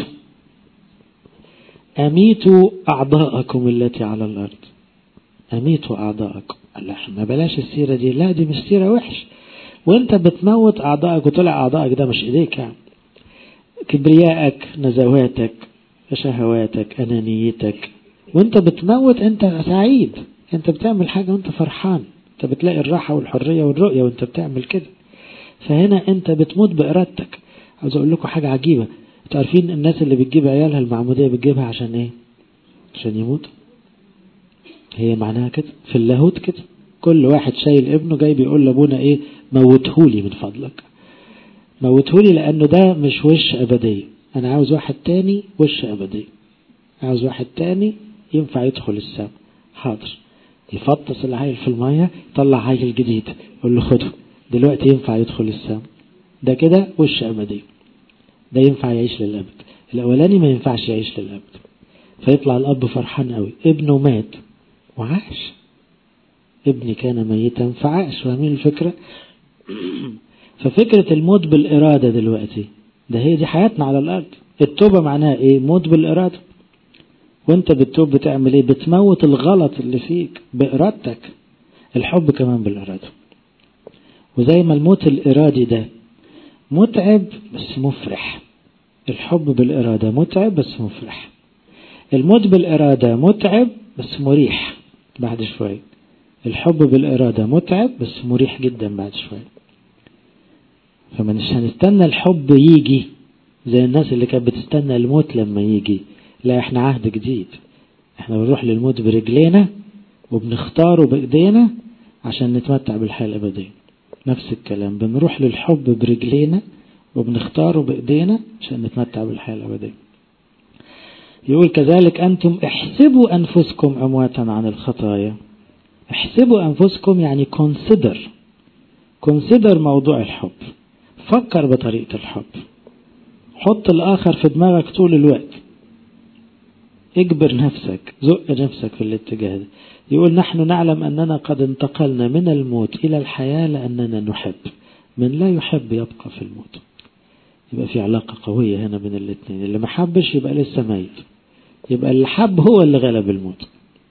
أميتوا أعضاءكم التي على الأرض أميتوا أعضاءكم قال احنا بلاش السيرة دي لا دي مش سيرة وحش وانت بتموت أعضائك وطلع أعضائك ده مش إيديك يعني كبريائك نزواتك شهواتك أنانيتك وانت بتموت انت سعيد انت بتعمل حاجة وانت فرحان انت بتلاقي الراحة والحرية والرؤية وانت بتعمل كده فهنا انت بتموت بإرادتك عاوز اقول لكم حاجة عجيبة تعرفين الناس اللي بتجيب عيالها المعمودية بتجيبها عشان ايه عشان يموت هي معناها كده في اللاهوت كده كل واحد شايل ابنه جاي بيقول لابونا ايه موتهولي من فضلك موتهولي لانه ده مش وش ابدية انا عاوز واحد تاني وش ابدية عاوز واحد تاني ينفع يدخل السماء حاضر يفطس العيل في المية طلع عيل جديد يقول له خده دلوقتي ينفع يدخل السماء ده كده وش أبدي ده ينفع يعيش للأبد الأولاني ما ينفعش يعيش للأبد فيطلع الأب فرحان قوي ابنه مات وعاش ابني كان ميتا فعاش فاهمين الفكرة ففكرة الموت بالإرادة دلوقتي ده هي دي حياتنا على الأرض التوبة معناها إيه موت بالإرادة وانت بتتوب بتعمل ايه بتموت الغلط اللي فيك بإرادتك الحب كمان بالإرادة وزي ما الموت الإرادي ده متعب بس مفرح الحب بالإرادة متعب بس مفرح الموت بالإرادة متعب بس مريح بعد شوية الحب بالإرادة متعب بس مريح جدا بعد شوية فمش هنستنى الحب يجي زي الناس اللي كانت بتستنى الموت لما يجي لا احنا عهد جديد احنا بنروح للموت برجلينا وبنختاره بايدينا عشان نتمتع بالحياة الأبدية نفس الكلام بنروح للحب برجلينا وبنختاره بإيدينا عشان نتمتع بالحياة الأبدية يقول كذلك أنتم احسبوا أنفسكم أمواتا عن الخطايا احسبوا أنفسكم يعني consider consider موضوع الحب فكر بطريقة الحب حط الآخر في دماغك طول الوقت اجبر نفسك زق نفسك في الاتجاه ده يقول نحن نعلم أننا قد انتقلنا من الموت إلى الحياة لأننا نحب من لا يحب يبقى في الموت يبقى في علاقة قوية هنا بين الاثنين اللي ما حبش يبقى لسه ميت يبقى اللي حب هو اللي غلب الموت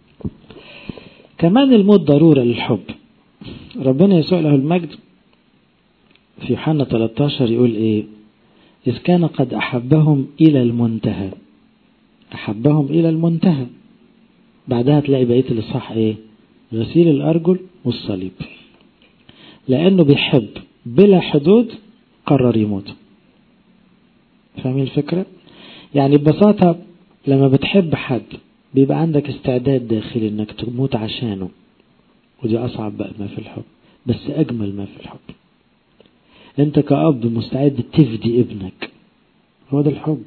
كمان الموت ضرورة للحب ربنا يسوع له المجد في يوحنا 13 يقول ايه إذ كان قد أحبهم إلى المنتهى أحبهم إلى المنتهى بعدها تلاقي بقية الإصحاح إيه غسيل الأرجل والصليب لأنه بيحب بلا حدود قرر يموت فاهمين الفكرة يعني ببساطة لما بتحب حد بيبقى عندك استعداد داخلي انك تموت عشانه ودي أصعب بقى ما في الحب بس أجمل ما في الحب انت كأب مستعد تفدي ابنك هو ده الحب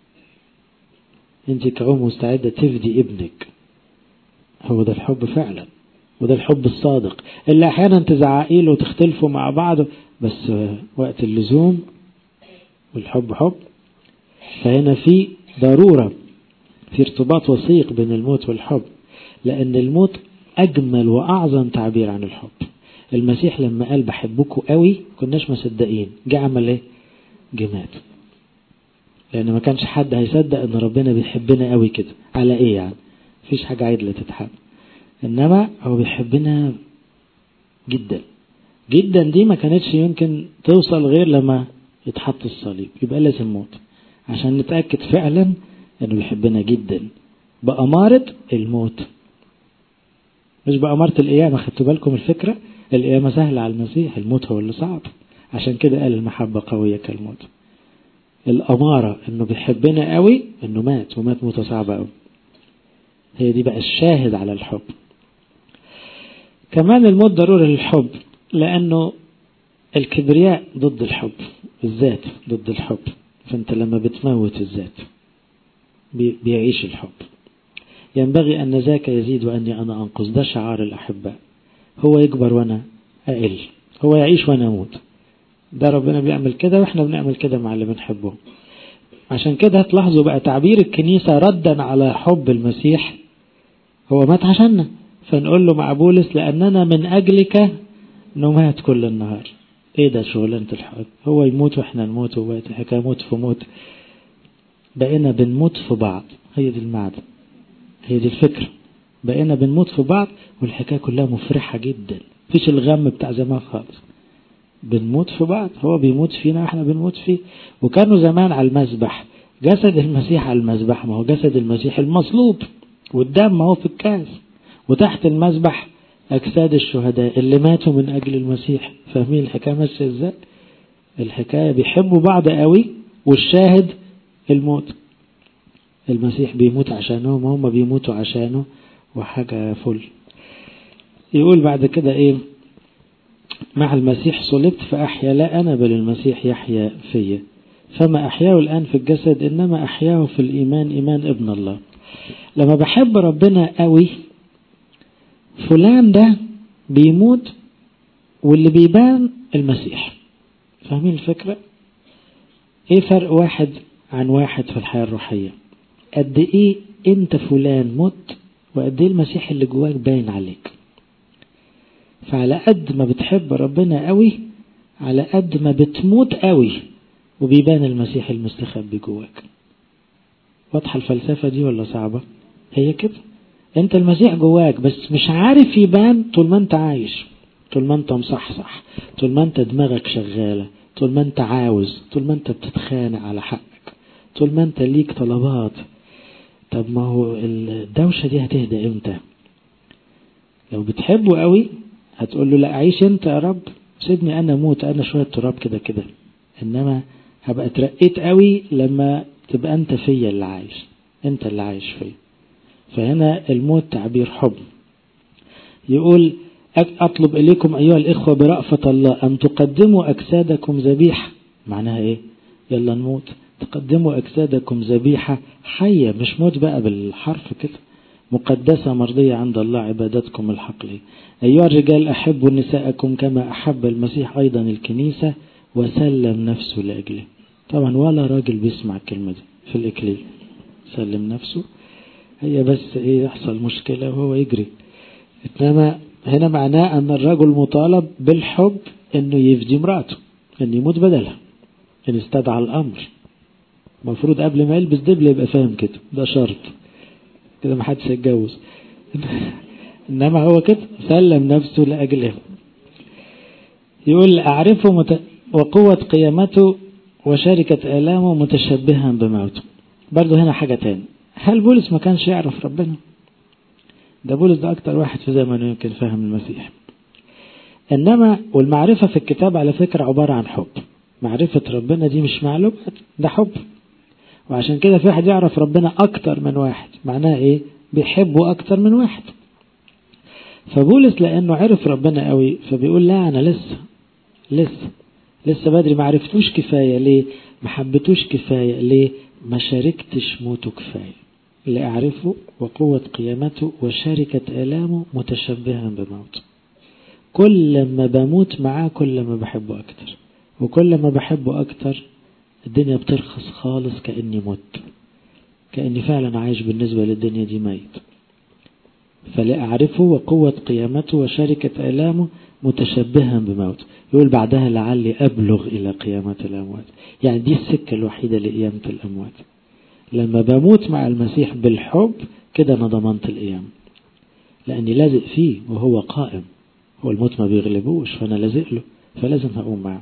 انت كأم مستعدة تفدي ابنك هو ده الحب فعلا وده الحب الصادق اللي احيانا تزعقي له وتختلفوا مع بعض بس وقت اللزوم والحب حب فهنا في ضرورة في ارتباط وثيق بين الموت والحب لأن الموت أجمل وأعظم تعبير عن الحب المسيح لما قال بحبكم قوي كناش مصدقين جه عمل ايه جه مات لأن ما كانش حد هيصدق إن ربنا بيحبنا قوي كده على إيه يعني مفيش حاجة عدلة تتحب إنما هو بيحبنا جدا جدا دي ما كانتش يمكن توصل غير لما يتحط الصليب يبقى لازم موت عشان نتأكد فعلا إنه بيحبنا جدا بأمارة الموت مش بأمارة القيامة خدتوا بالكم الفكرة القيامة سهلة على المسيح الموت هو اللي صعب عشان كده قال المحبة قوية كالموت الأمارة إنه بيحبنا قوي إنه مات ومات موتة صعبة قوي هي دي بقى الشاهد على الحب كمان الموت ضروري للحب لأنه الكبرياء ضد الحب الذات ضد الحب فأنت لما بتموت الذات بيعيش الحب ينبغي أن ذاك يزيد وأني أنا أنقص ده شعار الأحباء هو يكبر وأنا أقل هو يعيش وأنا أموت ده ربنا بيعمل كده وإحنا بنعمل كده مع اللي بنحبه عشان كده هتلاحظوا بقى تعبير الكنيسة ردا على حب المسيح هو مات عشاننا فنقول له مع بولس لأننا من أجلك نمات كل النهار ايه ده شغلانة الحب هو يموت واحنا نموت وبقت الحكاية موت في موت بقينا بنموت في بعض هي دي المعنى هي دي الفكرة بقينا بنموت في بعض والحكاية كلها مفرحة جدا مفيش الغم بتاع زمان خالص بنموت في بعض هو بيموت فينا احنا بنموت فيه وكانوا زمان على المذبح جسد المسيح على المذبح ما هو جسد المسيح المصلوب والدم ما هو في الكاس وتحت المذبح أجساد الشهداء اللي ماتوا من أجل المسيح فاهمين الحكاية ماشية ازاي الحكاية بيحبوا بعض قوي والشاهد الموت المسيح بيموت عشانهم وهم بيموتوا عشانه وحاجة فل يقول بعد كده ايه مع المسيح صلبت فأحيا لا أنا بل المسيح يحيا فيا فما أحياه الآن في الجسد إنما أحياه في الإيمان إيمان ابن الله لما بحب ربنا قوي فلان ده بيموت واللي بيبان المسيح فاهمين الفكرة ايه فرق واحد عن واحد في الحياة الروحية قد ايه انت فلان مت وقد ايه المسيح اللي جواك باين عليك فعلى قد ما بتحب ربنا قوي على قد ما بتموت قوي وبيبان المسيح المستخبي جواك واضحة الفلسفة دي ولا صعبة هي كده انت المسيح جواك بس مش عارف يبان طول ما انت عايش طول ما انت مصحصح طول ما انت دماغك شغالة طول ما انت عاوز طول ما انت بتتخانق على حقك طول ما انت ليك طلبات طب ما هو الدوشة دي هتهدى امتى لو بتحبه قوي هتقول له لا عيش انت يا رب سيبني انا موت انا شوية تراب كده كده انما هبقى اترقيت قوي لما تبقى انت فيا اللي عايش انت اللي عايش فيا فهنا الموت تعبير حب يقول أطلب إليكم أيها الإخوة برأفة الله أن تقدموا أجسادكم ذبيحة معناها إيه يلا نموت تقدموا أجسادكم ذبيحة حية مش موت بقى بالحرف كده مقدسة مرضية عند الله عبادتكم الحقلية أيها الرجال أحبوا نساءكم كما أحب المسيح أيضا الكنيسة وسلم نفسه لأجله طبعا ولا راجل بيسمع الكلمة دي في الإكليل سلم نفسه هي بس ايه يحصل مشكلة وهو يجري انما هنا معناه ان الرجل مطالب بالحب انه يفدي مراته انه يموت بدلها ان استدعى الامر المفروض قبل ما يلبس دبل يبقى فاهم كده ده شرط كده ما حدش يتجوز انما هو كده سلم نفسه لاجله يقول اعرفه مت... وقوة قيامته وشركة آلامه متشبها بموته برضه هنا حاجة تاني هل بولس ما كانش يعرف ربنا ده بولس ده أكتر واحد في زمنه يمكن فهم المسيح إنما والمعرفة في الكتاب على فكرة عبارة عن حب معرفة ربنا دي مش معلومات ده حب وعشان كده في واحد يعرف ربنا أكتر من واحد معناه إيه بيحبه أكتر من واحد فبولس لأنه عرف ربنا قوي فبيقول لا أنا لسه لسه لسه بدري ما عرفتوش كفاية ليه ما حبتوش كفاية ليه ما شاركتش موته كفاية اللي أعرفه وقوة قيامته وشاركة آلامه متشبها بموته كل ما بموت معاه كل ما بحبه أكتر وكل ما بحبه أكتر الدنيا بترخص خالص كأني مت كأني فعلا عايش بالنسبة للدنيا دي ميت فلأعرفه وقوة قيامته وشركة آلامه متشبها بموت يقول بعدها لعلي أبلغ إلى قيامة الأموات يعني دي السكة الوحيدة لقيامة الأموات لما بموت مع المسيح بالحب كده أنا ضمنت القيامة لأني لازق فيه وهو قائم هو الموت ما بيغلبوش فأنا لازق له فلازم هقوم معه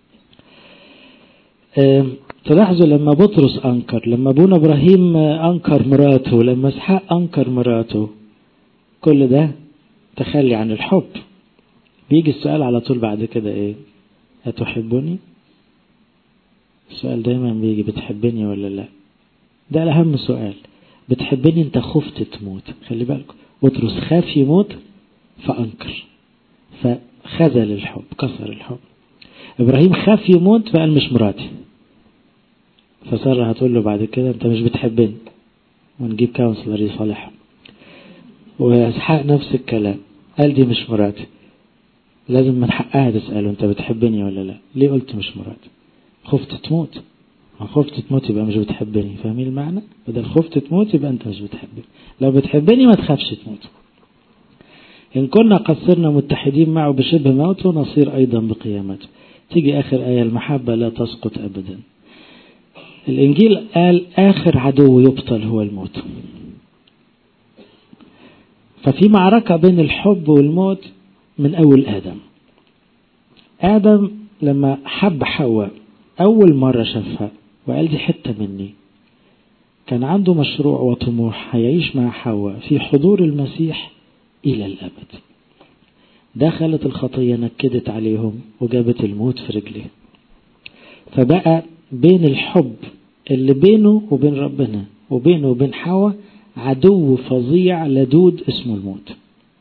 تلاحظوا لما بطرس أنكر لما أبونا إبراهيم أنكر مراته لما إسحاق أنكر مراته كل ده تخلي عن الحب بيجي السؤال على طول بعد كده إيه أتحبني السؤال دايما بيجي بتحبني ولا لا ده الأهم سؤال بتحبني أنت خفت تموت خلي بالكم بطرس خاف يموت فأنكر فخذل الحب كسر الحب إبراهيم خاف يموت فقال مش مراتي فسارة هتقول له بعد كده أنت مش بتحبني ونجيب كونسلر يصالحها وإسحاق نفس الكلام قال دي مش مراتي لازم من حقها تسأله أنت بتحبني ولا لا ليه قلت مش مراتي خفت تموت ما خفت تموت يبقى مش بتحبني فاهمين المعنى بدل خفت تموت يبقى أنت مش بتحبني لو بتحبني ما تخافش تموت إن كنا قد صرنا متحدين معه بشبه موته نصير أيضا بقيامته تيجي آخر آية المحبة لا تسقط أبدا الإنجيل قال آخر عدو يبطل هو الموت ففي معركة بين الحب والموت من أول آدم آدم لما حب حواء أول مرة شافها وقال دي حتة مني كان عنده مشروع وطموح هيعيش مع حواء في حضور المسيح إلى الأبد دخلت الخطية نكدت عليهم وجابت الموت في رجليه فبقى بين الحب اللي بينه وبين ربنا وبينه وبين حواء عدو فظيع لدود اسمه الموت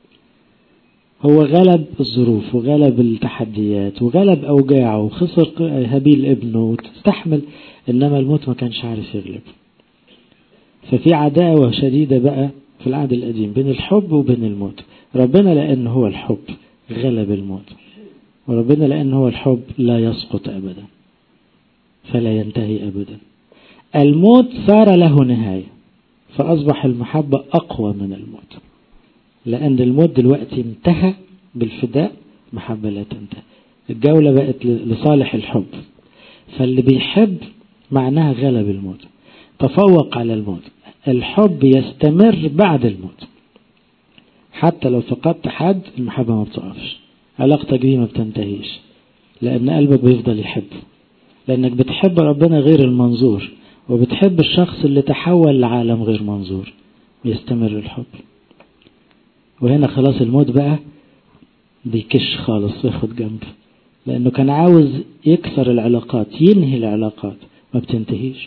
هو غلب الظروف وغلب التحديات وغلب أوجاعه وخسر هابيل ابنه وتستحمل إنما الموت ما كانش عارف يغلب ففي عداوة شديدة بقى في العهد القديم بين الحب وبين الموت ربنا لأنه هو الحب غلب الموت وربنا لأنه هو الحب لا يسقط أبدا فلا ينتهي أبدا الموت صار له نهاية فأصبح المحبة أقوى من الموت لأن الموت دلوقتي انتهى بالفداء محبة لا تنتهي الجولة بقت لصالح الحب فاللي بيحب معناها غلب الموت تفوق على الموت الحب يستمر بعد الموت حتى لو فقدت حد المحبة ما بتقفش علاقتك بيه ما بتنتهيش لأن قلبك بيفضل يحب لأنك بتحب ربنا غير المنظور وبتحب الشخص اللي تحول لعالم غير منظور يستمر الحب وهنا خلاص الموت بقى بيكش خالص وياخد جنب لأنه كان عاوز يكسر العلاقات ينهي العلاقات ما بتنتهيش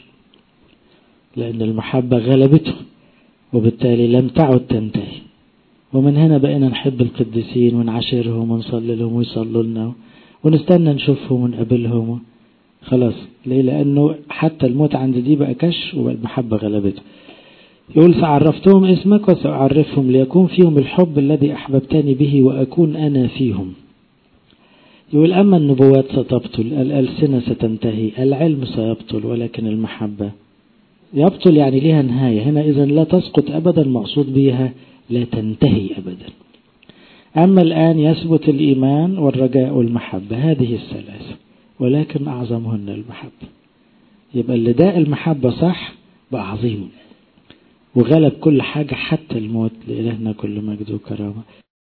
لأن المحبة غلبته وبالتالي لم تعد تنتهي ومن هنا بقينا نحب القديسين ونعاشرهم ونصلي لهم ويصلوا لنا ونستنى نشوفهم ونقابلهم خلاص ليه لأنه حتى الموت عند دي بقى كش والمحبة غلبته يقول سعرفتهم اسمك وسأعرفهم ليكون فيهم الحب الذي أحببتني به وأكون أنا فيهم يقول أما النبوات ستبطل الألسنة ستنتهي العلم سيبطل ولكن المحبة يبطل يعني لها نهاية هنا إذا لا تسقط أبدا مقصود بها لا تنتهي أبدا أما الآن يثبت الإيمان والرجاء والمحبة هذه الثلاثة ولكن أعظمهن المحبة يبقى اللي داء المحبة صح بقى عظيم وغلب كل حاجة حتى الموت لإلهنا كل مجد وكرامة